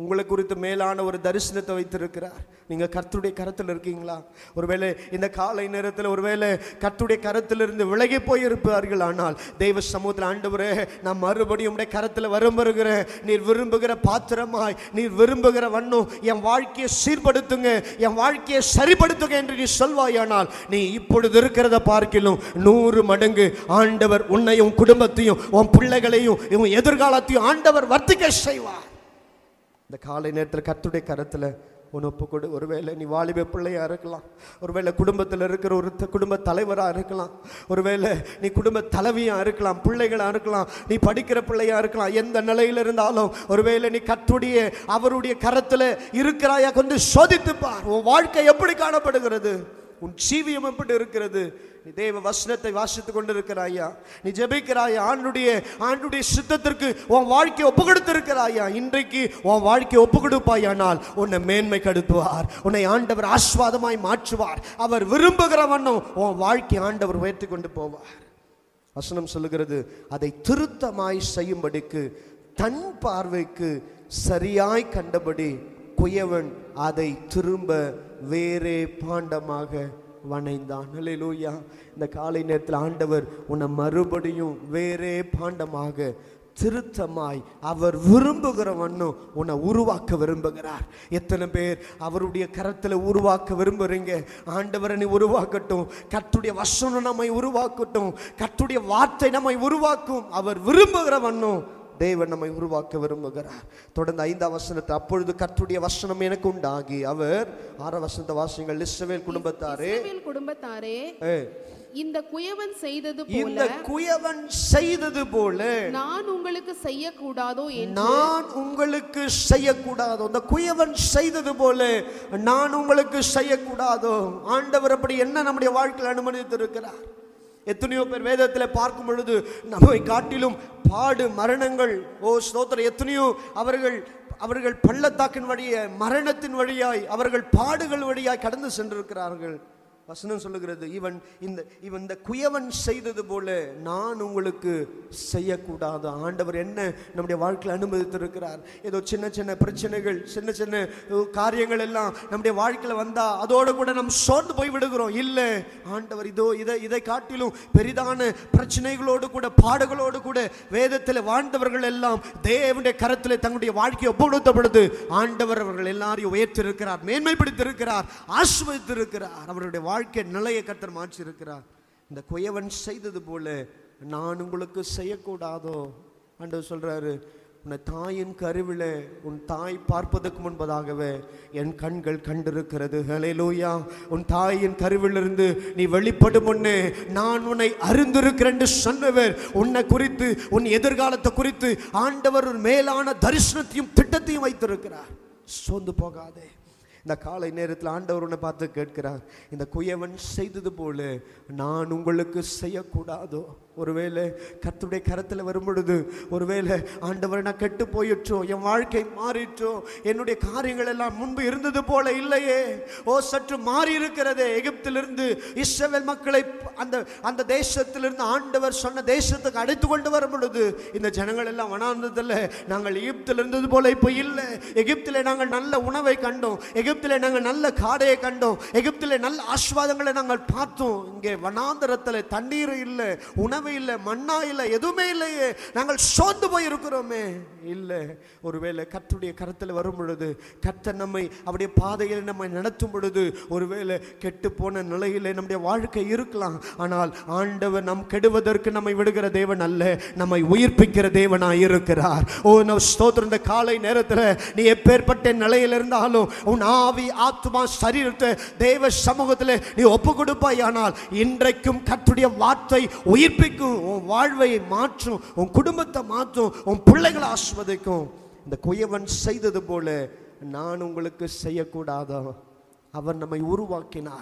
உங்களை குறித்து மேலான ஒரு தரிசனத்தை வைத்திருக்கிறார் நீங்க கர்த்தருடைய கரத்தில் இருக்கீங்களா ஒருவேளை இந்த காலை நேரத்தில் ஒருவேளை கர்த்தருடைய கரத்திலிருந்து விலகி போயிருப்பார்கள் ஆனால் தெய்வ சமூகத்தில் ஆண்டவரே நான் மறுபடியும் உடைய கரத்தில் வரும்புகிறேன் நீர் விரும்புகிற பாத்திரமாய் நீர் விரும்புகிற வண்ணம் என் வாழ்க்கையை சீர்படுத்துங்க என் வாழ்க்கையை சரிப்படுத்துங்க என்று நீ சொல்வாயானால் நீ இப்பொழுது இருக்கிறத பார்க்கிலும் நூறு மடங்கு ஆண்டவர் உன்னையும் குடும்பத்தையும் உன் பிள்ளைகளையும் உன் எதிர்காலத்தையும் ஆண்டவர் வர்த்திக்க செய்வார் இந்த காலை நேரத்தில் கர்த்தருடைய கரத்தில் உன் ஒப்பு கொடு ஒருவேளை நீ வாலிப பிள்ளையா இருக்கலாம் ஒருவேளை குடும்பத்தில் இருக்கிற ஒரு த- குடும்ப தலைவராக இருக்கலாம் ஒருவேளை நீ குடும்ப தலைவியா இருக்கலாம் பிள்ளைகளா இருக்கலாம் நீ படிக்கிற பிள்ளையா இருக்கலாம் எந்த நிலையில் இருந்தாலும் ஒருவேளை நீ கர்த்தருடைய அவருடைய கரத்தில் இருக்கிறாயா கொண்டு சோதித்து பார் உன் வாழ்க்கை எப்படி காணப்படுகிறது உன் ஜீவியம் எப்படி இருக்கிறது நீ தேவ வசனத்தை வாசித்துக் கொண்டிருக்கிறாயா நீ ஜெபிக்கிறாயா ஆண்டுடைய ஆண்டுடைய சித்தத்திற்கு உன் வாழ்க்கையை ஒப்பு கொடுத்திருக்கிறாயா இன்றைக்கு உன் வாழ்க்கையை ஒப்பு கொடுப்பாயானால் உன்னை மேன்மை கடுத்துவார் உன்னை ஆண்டவர் ஆஸ்வாதமாய் மாற்றுவார் அவர் விரும்புகிற வண்ணம் உன் வாழ்க்கை ஆண்டவர் உயர்த்தி கொண்டு போவார் வசனம் சொல்லுகிறது அதை திருத்தமாய் செய்யும்படிக்கு தன் பார்வைக்கு சரியாய் கண்டபடி குயவன் அதை திரும்ப வேறே பாண்டமாக வணைந்தான் அல்லேலூயா இந்த காலை நேரத்தில் ஆண்டவர் உன்னை மறுபடியும் வேறே பாண்டமாக திருத்தமாய் அவர் விரும்புகிற வண்ணம் உன்னை உருவாக்க விரும்புகிறார் எத்தனை பேர் அவருடைய கரத்தில் உருவாக்க விரும்புறீங்க ஆண்டவரை நீ உருவாக்கட்டும் கத்துடைய வசனம் நம்மை உருவாக்கட்டும் கத்துடைய வார்த்தை நம்மை உருவாக்கும் அவர் விரும்புகிற வண்ணம் தேவன் நம்மை உருவாக்க விரும்புகிறார் தொடர்ந்து ஐந்தாம் வசனத்தை அப்பொழுது கர்த்தருடைய வசனம் எனக்கு உண்டாகி அவர் ஆறாம் வசனத்தை வாசிங்கள் இஸ்ரவேல் குடும்பத்தாரே இஸ்ரவேல் குடும்பத்தாரே ஏ, இந்த குயவன் செய்தது இந்த போல குயவன் செய்தது போல நான் உங்களுக்கு செய்யக்கூடாதோ என்று நான் உங்களுக்கு செய்யக்கூடாதோ இந்த குயவன் செய்தது போல நான் உங்களுக்கு செய்யக்கூடாதோ ஆண்டவர் அப்படி என்ன நம்முடைய வாழ்க்கையில் அனுமதித்திருக்கிறார் எத்தனையோ பேர் வேதத்தில் பார்க்கும் பொழுது நம்மை காட்டிலும் பாடு மரணங்கள் ஓ ஸ்தோத்திரம் எத்தனையோ அவர்கள் அவர்கள் பள்ளத்தாக்கின் வழியே மரணத்தின் வழியாய் அவர்கள் பாடுகள் வழியாய் கடந்து சென்றிருக்கிறார்கள் வசனம் சொல்லுகிறது இவன் இந்த இவன் இந்த குயவன் செய்தது போல நான் உங்களுக்கு செய்யக்கூடாது ஆண்டவர் என்ன நம்முடைய வாழ்க்கையில் அனுமதித்திருக்கிறார் ஏதோ சின்ன சின்ன பிரச்சனைகள் சின்ன சின்ன அஹ், காரியங்கள் எல்லாம் நம்முடைய வாழ்க்கையில் வந்தா அதோடு கூட நாம் சோர்ந்து போய் விடுகிறோம் இல்லை ஆண்டவர் இதோ இதை இதை காட்டிலும் பெரிதான பிரச்சனைகளோடு கூட பாடுகளோடு கூட வேதத்தில் வாழ்ந்தவர்கள் எல்லாம் தேவனுடைய கரத்தில் தங்களுடைய வாழ்க்கையை ஒப்புக்கொடுத்த பொழுது ஆண்டவர் அவர்கள் எல்லாரையும் உயர்த்திருக்கிறார் மேன்மைப்படுத்தியிருக்கிறார் ஆசிர்வதித்திருக்கிறார் அவருடைய வாழ்க்கை நிலையை கத்தர் மாற்றியிருக்கிறார் இந்த குயவன் செய்தது போல நான் உங்களுக்கு செய்யக்கூடாதோ ஆண்டவர் சொல்றாரு உன்னை தாயின் கருவில உன் தாய் பார்ப்பதற்கு முன்பதாகவே என் கண்கள் கண்டிருக்கிறது ஹalleluya உன் தாயின் கருவிலிருந்து நீ வெளிப்படும் முன்னே நான் உன்னை அறிந்திருக்கிறேன் என்று சொன்னவர் உன்னை குறித்து உன் எதிர்காலத்தை குறித்து ஆண்டவர் ஒரு மேலான தரிசனத்தையும் திட்டத்தையும் வைத்திருக்கிறார் சோர்ந்து போகாதே இந்த காலை நேரத்தில் ஆண்டவர் உன்னை பார்த்து கேட்கிறார் இந்த குயவன் செய்தது போல நான் உங்களுக்கு செய்யக்கூடாதோ ஒருவேளை கர்த்தருடைய கரத்தில் வரும் பொழுது ஒருவேளை ஆண்டவர் நான் கெட்டு போயிற்றோ என் வாழ்க்கை மாறிற்றோ என்னுடைய காரியங்கள் எல்லாம் முன்பு இருந்தது போல இல்லையே ஓ சற்று மாறி இருக்கிறதே எகிப்திலிருந்து இஸ்ரவேல் மக்களை அந்த அந்த தேசத்திலிருந்து ஆண்டவர் சொன்ன தேசத்துக்கு அழைத்து கொண்டு வரும் பொழுது இந்த ஜனங்கள் எல்லாம் வனாந்ததில் நாங்கள் எகிப்தில் இருந்தது போல இப்போ இல்லை எகிப்தில் நாங்கள் நல்ல உணவை கண்டோம் எகிப்தில் நாங்கள் நல்ல காடையை கண்டோம் எகிப்தில் நல்ல ஆஸ்வாதங்களை நாங்கள் பார்த்தோம் இங்கே வனாந்தரத்தில் தண்ணீர் இல்லை உணவு இல்லை மண்ணா இல்லை எதுவுமே இல்லையே நாங்கள் சோர்ந்து போய் இருக்கிறோமே இல்லை ஒருவேளை கர்த்தருடைய கரத்தில் வரும் பொழுது கர்த்தர் நம்மை அவருடைய பாதையில் நம்மை நடத்தும் பொழுது ஒருவேளை கெட்டு போன நிலையிலே நம்முடைய வாழ்க்கை இருக்கலாம் ஆனால் ஆண்டவர் நம் கெடுவதற்கு நம்மை விடுகிற தேவன் அல்ல நம்மை உயிர்ப்பிக்கிற தேவனாய் இருக்கிறார் ஓ நம் ஸ்தோத்திரம் இந்த காலை நேரத்தில் நீ எப்பேற்பட்ட நிலையில் இருந்தாலும் உன் ஆவி ஆத்மா சரீரத்தை தேவ சமூகத்தில் நீ ஒப்பு கொடுப்பாயானால் இன்றைக்கும் கர்த்தருடைய வார்த்தை உயிர்ப்பிக்கும் உன் வாழ்வை மாற்றும் உன் குடும்பத்தை மாற்றும் உன் பிள்ளைகளை ஆஸ்வதிக்கும் இந்த குயவன் செய்தது போல நான் உங்களுக்கு செய்யக்கூடாதா அவர் நம்மை உருவாக்கினார்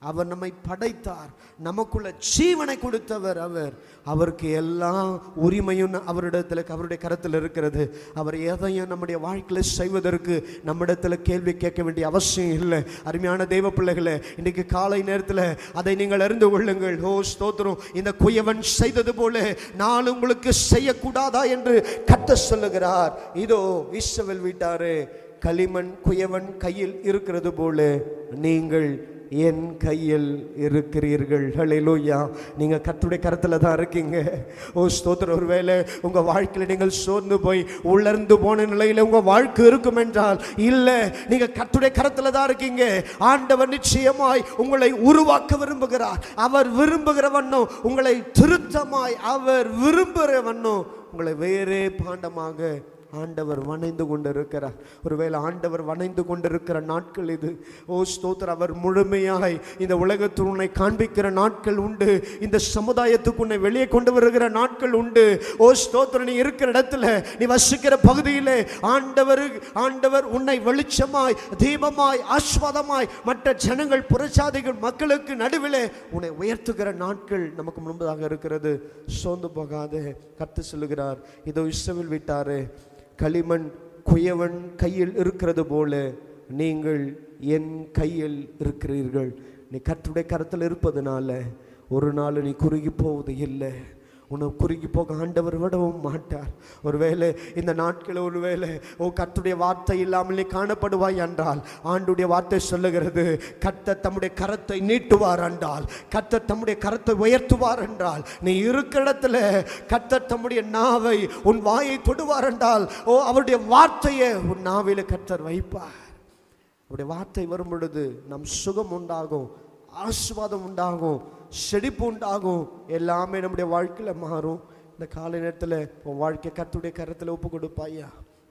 அவர் நம்மை படைத்தார் நமக்குள்ள ஜீவனை கொடுத்தவர் அவர் அவருக்கு எல்லா உரிமையும் அவரிடத்தில் அவருடைய கரத்தில் இருக்கிறது அவர் எதையும் நம்முடைய வாழ்க்கையில் செய்வதற்கு நம்மிடத்தில் கேள்வி கேட்க வேண்டிய அவசியம் இல்லை அருமையான தெய்வ பிள்ளைகளே இன்னைக்கு காலை நேரத்தில் அதை நீங்கள் அறிந்து கொள்ளுங்கள் ஓ ஸ்தோத்திரம் இந்த குயவன் செய்தது போல நான் உங்களுக்கு செய்யக்கூடாதா என்று கத்த சொல்லுகிறார் இதோ இஸ்ரவேல் வீட்டாரே களிமண் குயவன் கையில் இருக்கிறது போல நீங்கள் என் கையில் இருக்கிறீர்கள் ஹalleluya நீங்க கர்த்தருடைய கரத்துல தான் இருக்கீங்க ஓ ஸ்தோத்திரம் ஒருவேளை உங்க வாழ்க்கையில நீங்கள் சோர்ந்து போய் உலர்ந்து போன நிலையில உங்க வாழ்க்கை இருக்கும் என்றால் இல்ல நீங்க கர்த்தருடைய கரத்துல தான் இருக்கீங்க ஆண்டவர் நிச்சயமாய் உங்களை உருவாக்க விரும்புகிறார் அவர் விரும்புகிற வண்ணம் உங்களை திருத்தமாய் அவர் விரும்புகிற வண்ணம் உங்களை வேறே பாண்டமாக ஆண்டவர் வணைந்து கொண்டிருக்கிறார் ஒருவேளை ஆண்டவர் வணைந்து கொண்டிருக்கிற நாட்கள் இது ஓ ஸ்தோத்திர அவர் முழுமையாய் இந்த உலகத்தில் உன்னை காண்பிக்கிற நாட்கள் உண்டு இந்த சமுதாயத்துக்கு உன்னை வெளியே கொண்டு வருகிற நாட்கள் உண்டு ஓ ஸ்தோத்திர நீ இருக்கிற இடத்துல நீ வசிக்கிற பகுதியிலே ஆண்டவர் ஆண்டவர் உன்னை வெளிச்சமாய் தீபமாய் ஆஸ்வாதமாய் மற்ற ஜனங்கள் புறச்சாதிகள் மக்களுக்கு நடுவிலே உன்னை உயர்த்துகிற நாட்கள் நமக்கு முன்பதாக இருக்கிறது சோர்ந்து போகாதே கத்து சொல்லுகிறார் இதோ இஸ்ரவேல் விட்டாரே களிமண் குயவன் கையில் இருக்கிறது போல நீங்கள் என் கையில் இருக்கிறீர்கள் நீ கர்த்தருடைய கரத்தில் இருப்பதனால ஒரு நாள் நீ குறுகி போவது இல்லை உன்னை குறுகி போக ஆண்டவர் விடவும் மாட்டார் ஒருவேளை இந்த நாட்களில் ஒருவேளை ஓ கர்த்தருடைய வார்த்தை இல்லாமல் நீ காணப்படுவாய் என்றால் ஆண்டுடைய வார்த்தை சொல்லுகிறது கர்த்தர் தம்முடைய கரத்தை நீட்டுவார் என்றால் கர்த்தர் தம்முடைய கரத்தை உயர்த்துவார் என்றால் நீ இருக்கிற இடத்துல கர்த்தர் தம்முடைய நாவை உன் வாயை தொடுவார் என்றால் ஓ அவருடைய வார்த்தையை உன் நாவில கர்த்தர் வைப்பார் அவருடைய வார்த்தை வரும் பொழுது நம் சுகம் உண்டாகும் ஆசுவாதம் உண்டாகும் செழிப்பு உண்டாகும் எல்லாமே நம்முடைய வாழ்க்கையில் மாறும் இந்த காலை நேரத்தில் உன் வாழ்க்கை கர்த்தருடைய கரத்தில் ஒப்பு கொடுப்பாயா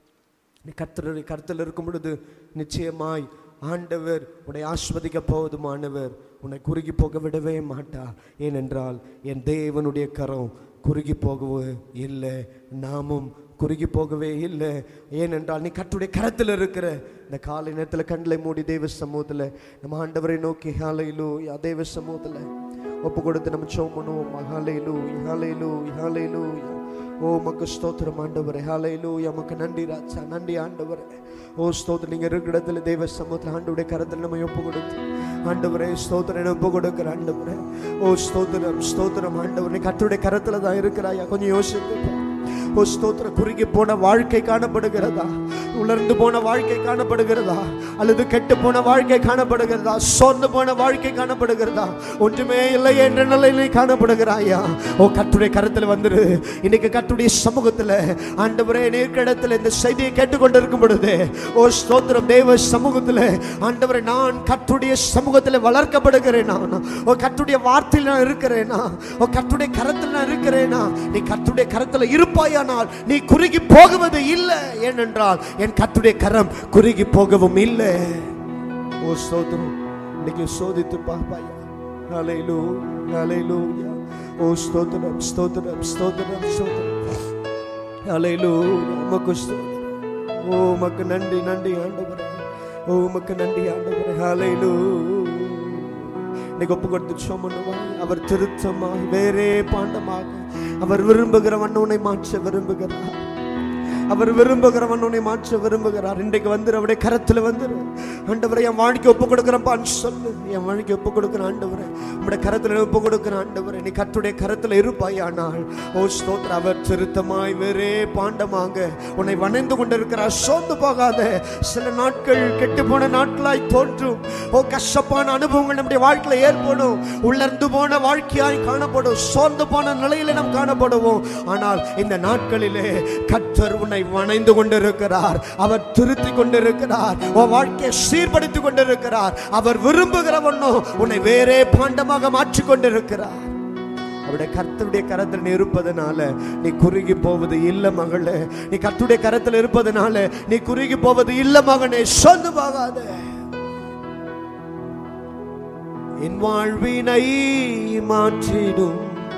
நீ கர்த்தருடைய கருத்தில் இருக்கும் பொழுது நிச்சயமாய் ஆண்டவர் உன்னை ஆஸ்வதிக்க போவதுமானவர் உன்னை குறுகி போக விடவே மாட்டார் ஏனென்றால் என் தேவனுடைய கரம் குறுகி போகவே இல்லை நாமும் குறுகி போகவே இல்லை ஏனென்றால் நீ கர்த்தருடைய கரத்தில் இருக்கிற இந்த காலை நேரத்தில் கண்களை மூடி தேவ சமூகத்தில் நம்ம ஆண்டவரை நோக்கி ஹாலையிலு தேவ சமூகத்தில் ஒப்பு கொடுத்து நம்ம சோம் பண்ணுவோம் ஹாலையிலு ஹாலையிலு ஹாலையிலு ஓ மக்கு ஸ்தோத்திரம் ஆண்டவரே ஹாலையிலு எமக்கு நன்றி ராஜா நன்றி ஆண்டவரே ஓ ஸ்தோத்திரம் நீங்க இருக்கிற இடத்துல தேவ சமூகத்தில் ஆண்டவருடைய கரத்தில் நம்ம ஒப்பு கொடுத்து ஆண்டவரே ஸ்தோத்திரம் ஒப்பு கொடுக்கிற ஆண்டவரே ஓ ஸ்தோத்திரம் ஸ்தோத்திரம் ஆண்டவர் நீ கர்த்தருடைய கரத்தில் தான் இருக்கிறாயா கொஞ்சம் யோசித்து பாரு. ஓ ஸ்தோத்திர குறுகி போன வாழ்க்கை காணப்படுகிறதா உலர்ந்து போன வாழ்க்கை காணப்படுகிறதா அல்லது கெட்டு போன வாழ்க்கை காணப்படுகிறதா சோர்ந்து போன வாழ்க்கை காணப்படுகிறதா ஒன்றுமே இல்லை என்ற நிலையிலே காணப்படுகிறாயா ஓ கத்துடைய கருத்தில் வந்துரு இன்னைக்கு கத்துடைய சமூகத்தில் ஆண்டவரே நேர்கிடத்தில் இந்த செய்தியை கேட்டுக்கொண்டிருக்கும் பொழுது ஓ ஸ்தோத்திரம் தேவ சமூகத்தில் ஆண்டவரே நான் கத்துடைய சமூகத்தில் வளர்க்கப்படுகிறேனா ஓ கத்துடைய வார்த்தையில் நான் இருக்கிறேனா ஓ கத்துடைய கரத்தில் நான் இருக்கிறேனா நீ கத்துடைய கரத்தில் இருப்பாயானால் நீ குறுகி போகுவது இல்லை ஏனென்றால் என் கத்துடைய கரம் குறுகி போகவும் இல்லை ஓ ஸ்தோத்திரம் இன்னைக்கு சோதித்து பார்ப்பாயா ஹalleluya ஹalleluya ஓ ஸ்தோத்திரம் ஸ்தோத்திரம் ஸ்தோத்திரம் ஸ்தோத்திரம் ஹalleluya உமக்கு ஸ்தோத்திரம் ஓ உமக்கு நன்றி நன்றி ஆண்டவரே ஓ உமக்கு நன்றி ஆண்டவரே ஹalleluya இன்னைக்கு ஒப்பு கொடுத்து சோமனுவாய் அவர் திருத்தமாய் வேறே பாண்டமாக அவர் விரும்புகிறவன் உன்னை மாற்ற விரும்புகிறார் அவர் விரும்புகிறவன் உன்னை மாற்ற விரும்புகிறார் இன்றைக்கு வந்து அவருடைய கரத்தில் வந்து ஆண்டவரை என் வாழ்க்கை ஒப்பு கொடுக்குறப்பான்னு சொல்லு என் வாழ்க்கை ஒப்பு கொடுக்குற ஆண்டவரை உங்களுடைய கரத்தில் ஒப்பு கொடுக்குற ஆண்டவரை நீ கத்துடைய கரத்தில் இருப்பாயானால் ஓ ஸ்தோத்திர அவர் திருத்தமாய் வேறே பாண்டமாக உன்னை வணைந்து கொண்டிருக்கிறார் சோர்ந்து போகாத சில நாட்கள் கெட்டு போன நாட்களாய் தோன்றும் ஓ கஷ்டப்பான அனுபவங்கள் நம்முடைய வாழ்க்கையில் ஏற்படும் உள்ளர்ந்து போன வாழ்க்கையாய் காணப்படும் சோர்ந்து போன நிலையில நாம் காணப்படுவோம் ஆனால் இந்த நாட்களிலே கர்த்தர் உன்னை வணைந்து கொண்டிருக்கிறார் அவர் திருத்தி கொண்டிருக்கிறார் உன் வாழ்க்கையை சீர்படுத்திக் கொண்டிருக்கிறார் அவர் விரும்புகிறவனோ உன்னை வேறே பாண்டமாக மாற்றிக் கொண்டிருக்கிறார் அவருடைய கர்த்தருடைய கரத்தில் நீ இருப்பதனால நீ குறுகி போவது இல்ல மகளே நீ கர்த்தருடைய கரத்தில் இருப்பதனால நீ குறுகி போவது இல்ல மகனே சொந்து போகாத என் வாழ்வினை மாற்றிடும்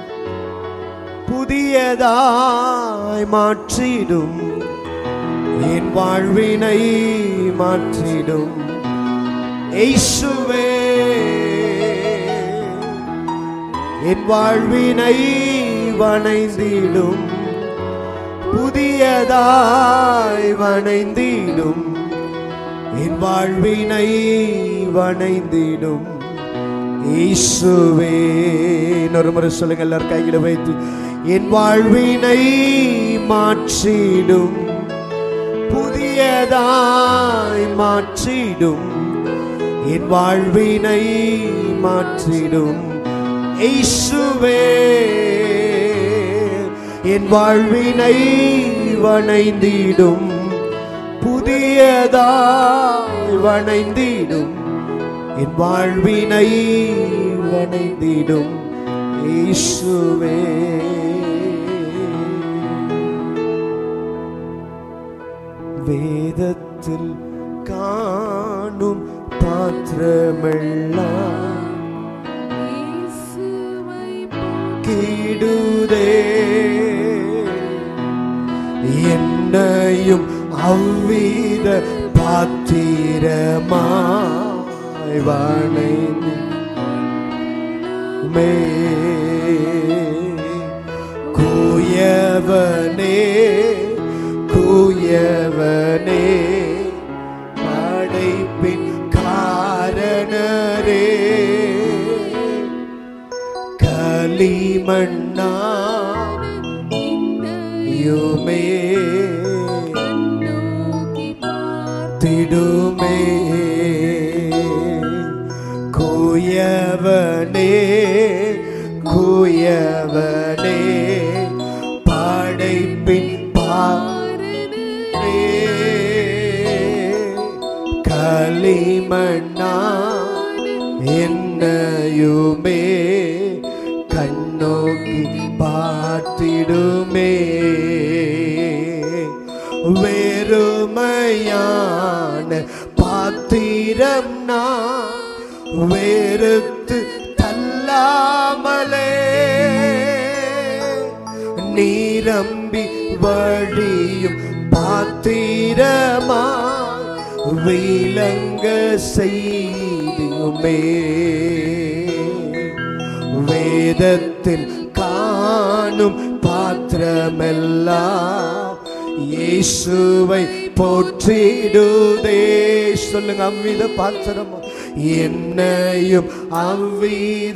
புதியதாய் மாற்றிடும் என் வாழ்வினை மாற்றிடும் இயேசுவே என் வாழ்வினை வணைந்திடும் புதியதாய் வணைந்திடும் என் வாழ்வினை வணைந்திடும் இயேசுவே இன்னொரு முறை சொல்லுங்க எல்லாரும் கையில வைத்து என் வாழ்வினை மாற்றிடும் புதியதாய் மாற்றிடும் என் வாழ்வினை மாற்றிடும் இயேசுவே என் வாழ்வினை வணைந்திடும் புதியதாய் வணைந்திடும் என் வாழ்வினை வணைந்திடும் இயேசுவே வேதத்தில் காணும் பாத்திரமெல்லாம் கீடுதே என்னையும் அவ்வித பாத்திரமாய் வணைந்து மே கூயவனே கூயவனே படைப்பின் காரணரே களிமண்ணா யுமே திடுமே கூயவனே கூயவனே படைப்பின் பாரே களிமண்ணா என்னையுமே கண்ணோக்கி பார்த்திடுமே வேறுமையான பாத்திரம் நான் வேறுத்து தள்ளாமலே நீரம்பி வழியும் பாத்திரமா விலங்க செய்தியுமே வேதத்தில் காணும் பாத்திரமெல்லாம் இயேசுவை போற்றிடுதே சொல்லுங்க அவ்வித பாத்திரமா என்னையும் அவ்வித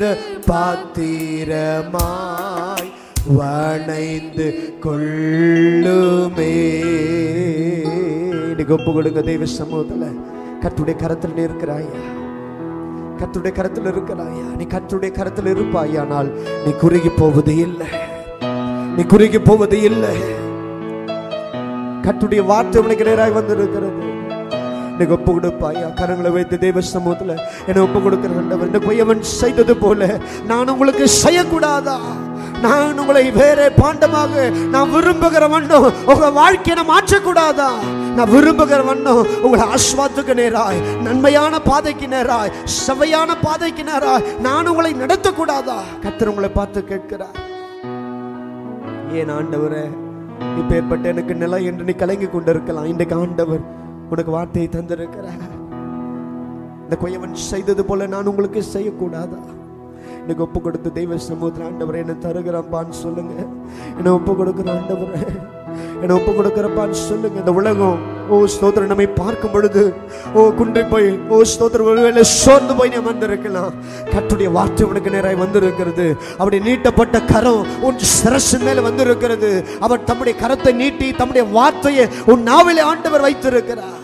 பாத்திரமாய் வணைந்து கொள்ளுமே இன்னைக்கு ஒப்பு கொடுங்க தெய்வ சமூகத்துல கத்துடைய கரத்தில் நீ இருக்கிறாயா கத்துடைய கரத்தில் இருக்கிறாயா நீ கத்துடைய கரத்தில் இருப்பாயானால் நீ குறுகி போவது இல்லை நீ குறுகி போவது இல்லை கத்துடைய வார்த்தை உனக்கு நேராக வந்திருக்கிறது இன்னைக்கு ஒப்பு கொடுப்பாயா கரங்களை வைத்து தேவ சமூகத்துல என்னை ஒப்பு கொடுக்கிற ஆண்டவர் இந்த பொய்யவன் செய்தது போல நான் உங்களுக்கு செய்யக்கூடாதா நான் உங்களை வேற பாண்டமாக நான் விரும்புகிற வண்ணம் உங்க வாழ்க்கையை நான் மாற்றக்கூடாதா நான் விரும்புகிற வண்ணம் உங்களை ஆஸ்வாத்துக்கு நேராய் நன்மையான பாதைக்கு நேராய் செவையான பாதைக்கு நேராய் நான் உங்களை நடத்தக்கூடாதா கத்தர் உங்களை பார்த்து கேட்கிறார் ஏன் ஆண்டவரே இப்பேற்பட்ட எனக்கு நிலை என்று நீ கலங்கி கொண்டிருக்கலாம் இன்றைக்கு ஆண்டவர் உனக்கு வார்த்தையை தந்திருக்கிறார் இந்த கொயவன் செய்தது போல நான் உங்களுக்கு செய்யக்கூடாதா எனக்கு ஒப்பு கொடுத்து தெய்வ சமூகத்தில் ஆண்டவரை என்ன தருகிறான்ப்பான்னு சொல்லுங்க என்ன ஒப்பு கொடுக்குற ஆண்டவரை என்ன ஒப்பு கொடுக்குறப்பான்னு சொல்லுங்க இந்த உலகம் ஓ ஸ்தோத்திரம் நம்மை பார்க்கும் பொழுது ஓ குன்றி போய் ஓ ஸ்தோத்திரம் ஒருவேளை சோர்ந்து போய் நீ வந்திருக்கலாம் கத்துடைய வார்த்தை உனக்கு நேராய் வந்திருக்கிறது அவருடைய நீட்டப்பட்ட கரம் உன் சிரசு மேல வந்திருக்கிறது அவர் தம்முடைய கரத்தை நீட்டி தம்முடைய வார்த்தையை உன் நாவிலே ஆண்டவர் வைத்திருக்கிறார்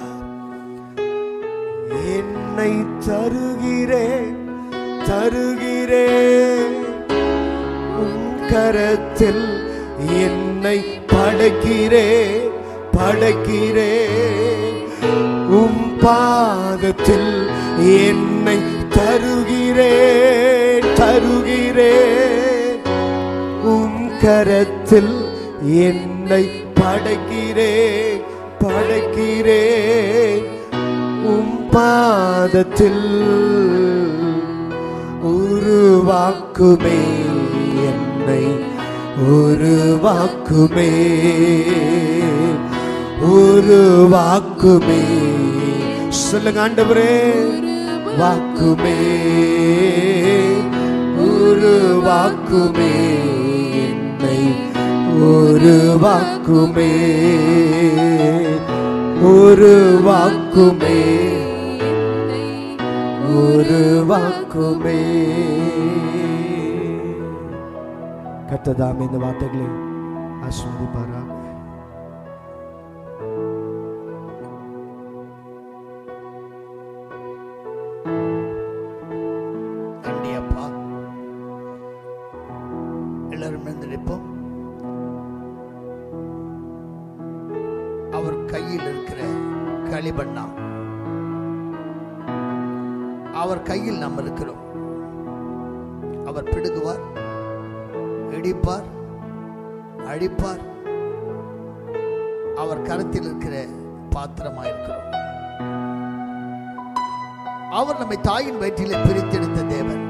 என்னை தருகிறேன் தருகிறேன் உன் கரத்தில் என்னை படைக்கிறேன் படைக்கிறேன் உம் பாதத்தில் என்னை தருகிறேன் தருகிறேன் உம் கரத்தில் என்னை படைக்கிறேன் படைக்கிறேன் உம் பாதத்தில் உருவாக்குமே என்னை உருவாக்குமே உருவாக்குமே சொல்லுங்க ஆண்டவரே வாக்குமே உருவாக்குமே என்னை உருவாக்குமே உருவாக்குமே உருவாக்குமே கத்ததாமே இந்த வார்த்தைகளை ஆஸ்வதிப்பாராக நன்றி அப்பா எல்லாரும் எழுந்து நிற்போம் அவர் கையில் இருக்கிற களிபண்ணா அவர் கையில் நாம் இருக்கிறோம் அவர் பிடுங்குவார் இடிப்பார் அழிப்பார் அவர் கரத்தில் இருக்கிற பாத்திரமா இருக்கிறோம் அவர் நம்மை தாயின் வயிற்றிலே பிரித்தெடுத்த தேவன்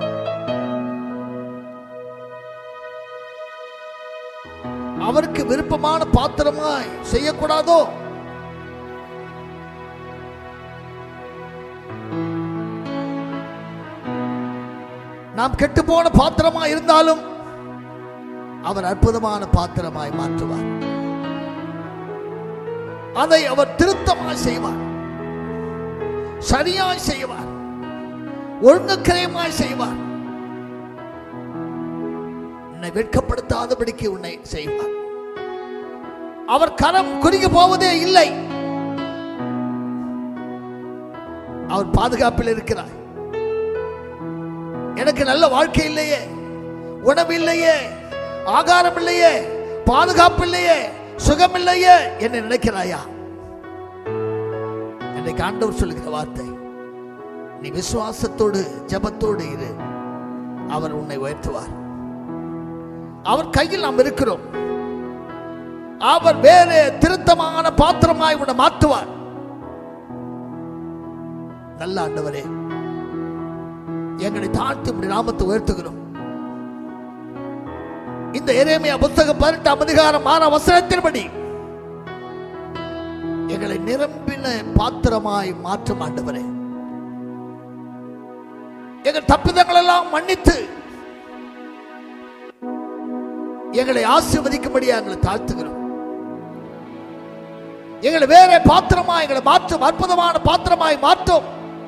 அவருக்கு விருப்பமான பாத்திரமாய் செய்யக்கூடாதோ நாம் கெட்டு போன பாத்திரமா இருந்தாலும் அவர் அற்புதமான பாத்திரமாய் மாற்றுவார் அதை அவர் திருத்தமாய் செய்வார் சரியாய் செய்வார் ஒழுங்குக்கிரயமாய் செய்வார் உன்னை வெட்கப்படுத்தாதபடிக்கு உன்னை செய்வார் அவர் கரம் குறுகி போவதே இல்லை அவர் பாதுகாப்பில் இருக்கிறார் எனக்கு நல்ல வாழ்க்கை இல்லையே உணவு இல்லையே ஆகாரம் இல்லையே பாதுகாப்பு இல்லையே சுகம் இல்லையே என்று நினைக்கிறாயா இன்றைக்கு ஆண்டவர் சொல்லுகிற வார்த்தை நீ விசுவாசத்தோடு ஜெபத்தோடு இரு அவர் உன்னை உயர்த்துவார் அவர் கையில் நாம் இருக்கிறோம் அவர் வேறு திருத்தமான பாத்திரமாய் உன்னை மாற்றுவார் நல்ல ஆண்டவரே எங்களை தாழ்த்தி உம்முடைய நாமத்தை உயர்த்துகிறோம் இந்த எரேமியா புத்தகம் பதினெட்டாம் அதிகாரம் ஆற வசனத்தின்படி எங்களை நிரம்பின பாத்திரமாய் மாற்றும் ஆண்டவரே எங்கள் தப்பிதங்கள் எல்லாம் மன்னித்து எங்களை ஆசீர்வதிக்கும்படியா எங்களை தாழ்த்துகிறோம் எங்களை வேற பாத்திரமா எங்களை மாற்றும் அற்புதமான பாத்திரமாய் மாற்றும்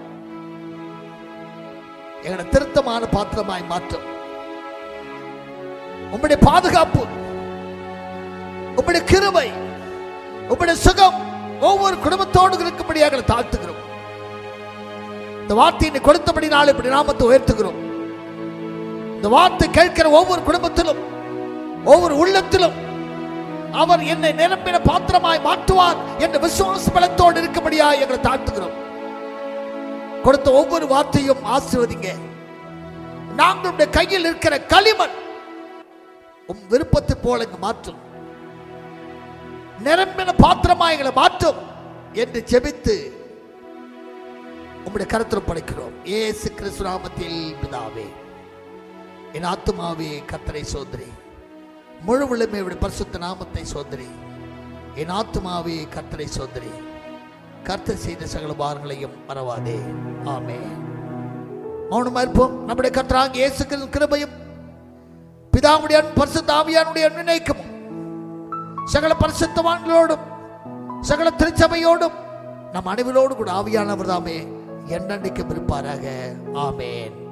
எங்களை திருத்தமான பாத்திரமாய் மாற்றும் உம்முடைய பாதுகாப்பு உம்முடைய கிருபை உம்முடைய சுகம் ஒவ்வொரு குடும்பத்தோடு இருக்கும்படியாக எங்களை தாழ்த்துகிறோம் இந்த வார்த்தையை நீ கொடுத்தபடினால் இப்படி நாமத்தை உயர்த்துகிறோம் இந்த வார்த்தை கேட்கிற ஒவ்வொரு குடும்பத்திலும் ஒவ்வொரு உள்ளத்திலும் அவர் என்னை நிரம்பின பாத்திரமாய் மாற்றுவார் என்ற விசுவாச பலத்தோடு இருக்கும்படியாக எங்களை தாழ்த்துகிறோம் கொடுத்த ஒவ்வொரு வார்த்தையும் ஆசீர்வதிங்க நாங்களுடைய கையில் இருக்கிற களிமண் உம் விருப்பத்தை போல இங்கு மாற்றும் நிரம்பின பாத்திரமா எங்களை மாற்றும் என்று ஜெபித்து உம்முடைய கருத்தில் படைக்கிறோம் ஏசு கிறிஸ்து நாமத்தில் பிதாவே என் ஆத்துமாவே கத்தரை சோதரி முழு விளமையுடைய பரிசுத்த நாமத்தை சோதரி என் ஆத்துமாவே கத்தரை சோதரி கர்த்தர் செய்த சகல பாரங்களையும் மறவாதே ஆமே மௌனமா இருப்போம் நம்முடைய கர்த்தராக இயேசு கிறிஸ்துவின் கிருபையும் பிதாவுடைய அன்பு, பரிசுத்த ஆவியானுடைய நினைக்கும் சகல பரிசுத்தவான்களோடும் சகல திருச்சபையோடும் நம் அனைவரோடு கூட ஆவியானவர் தாமே என்னென்னைக்கும் இருப்பாராக ஆமேன்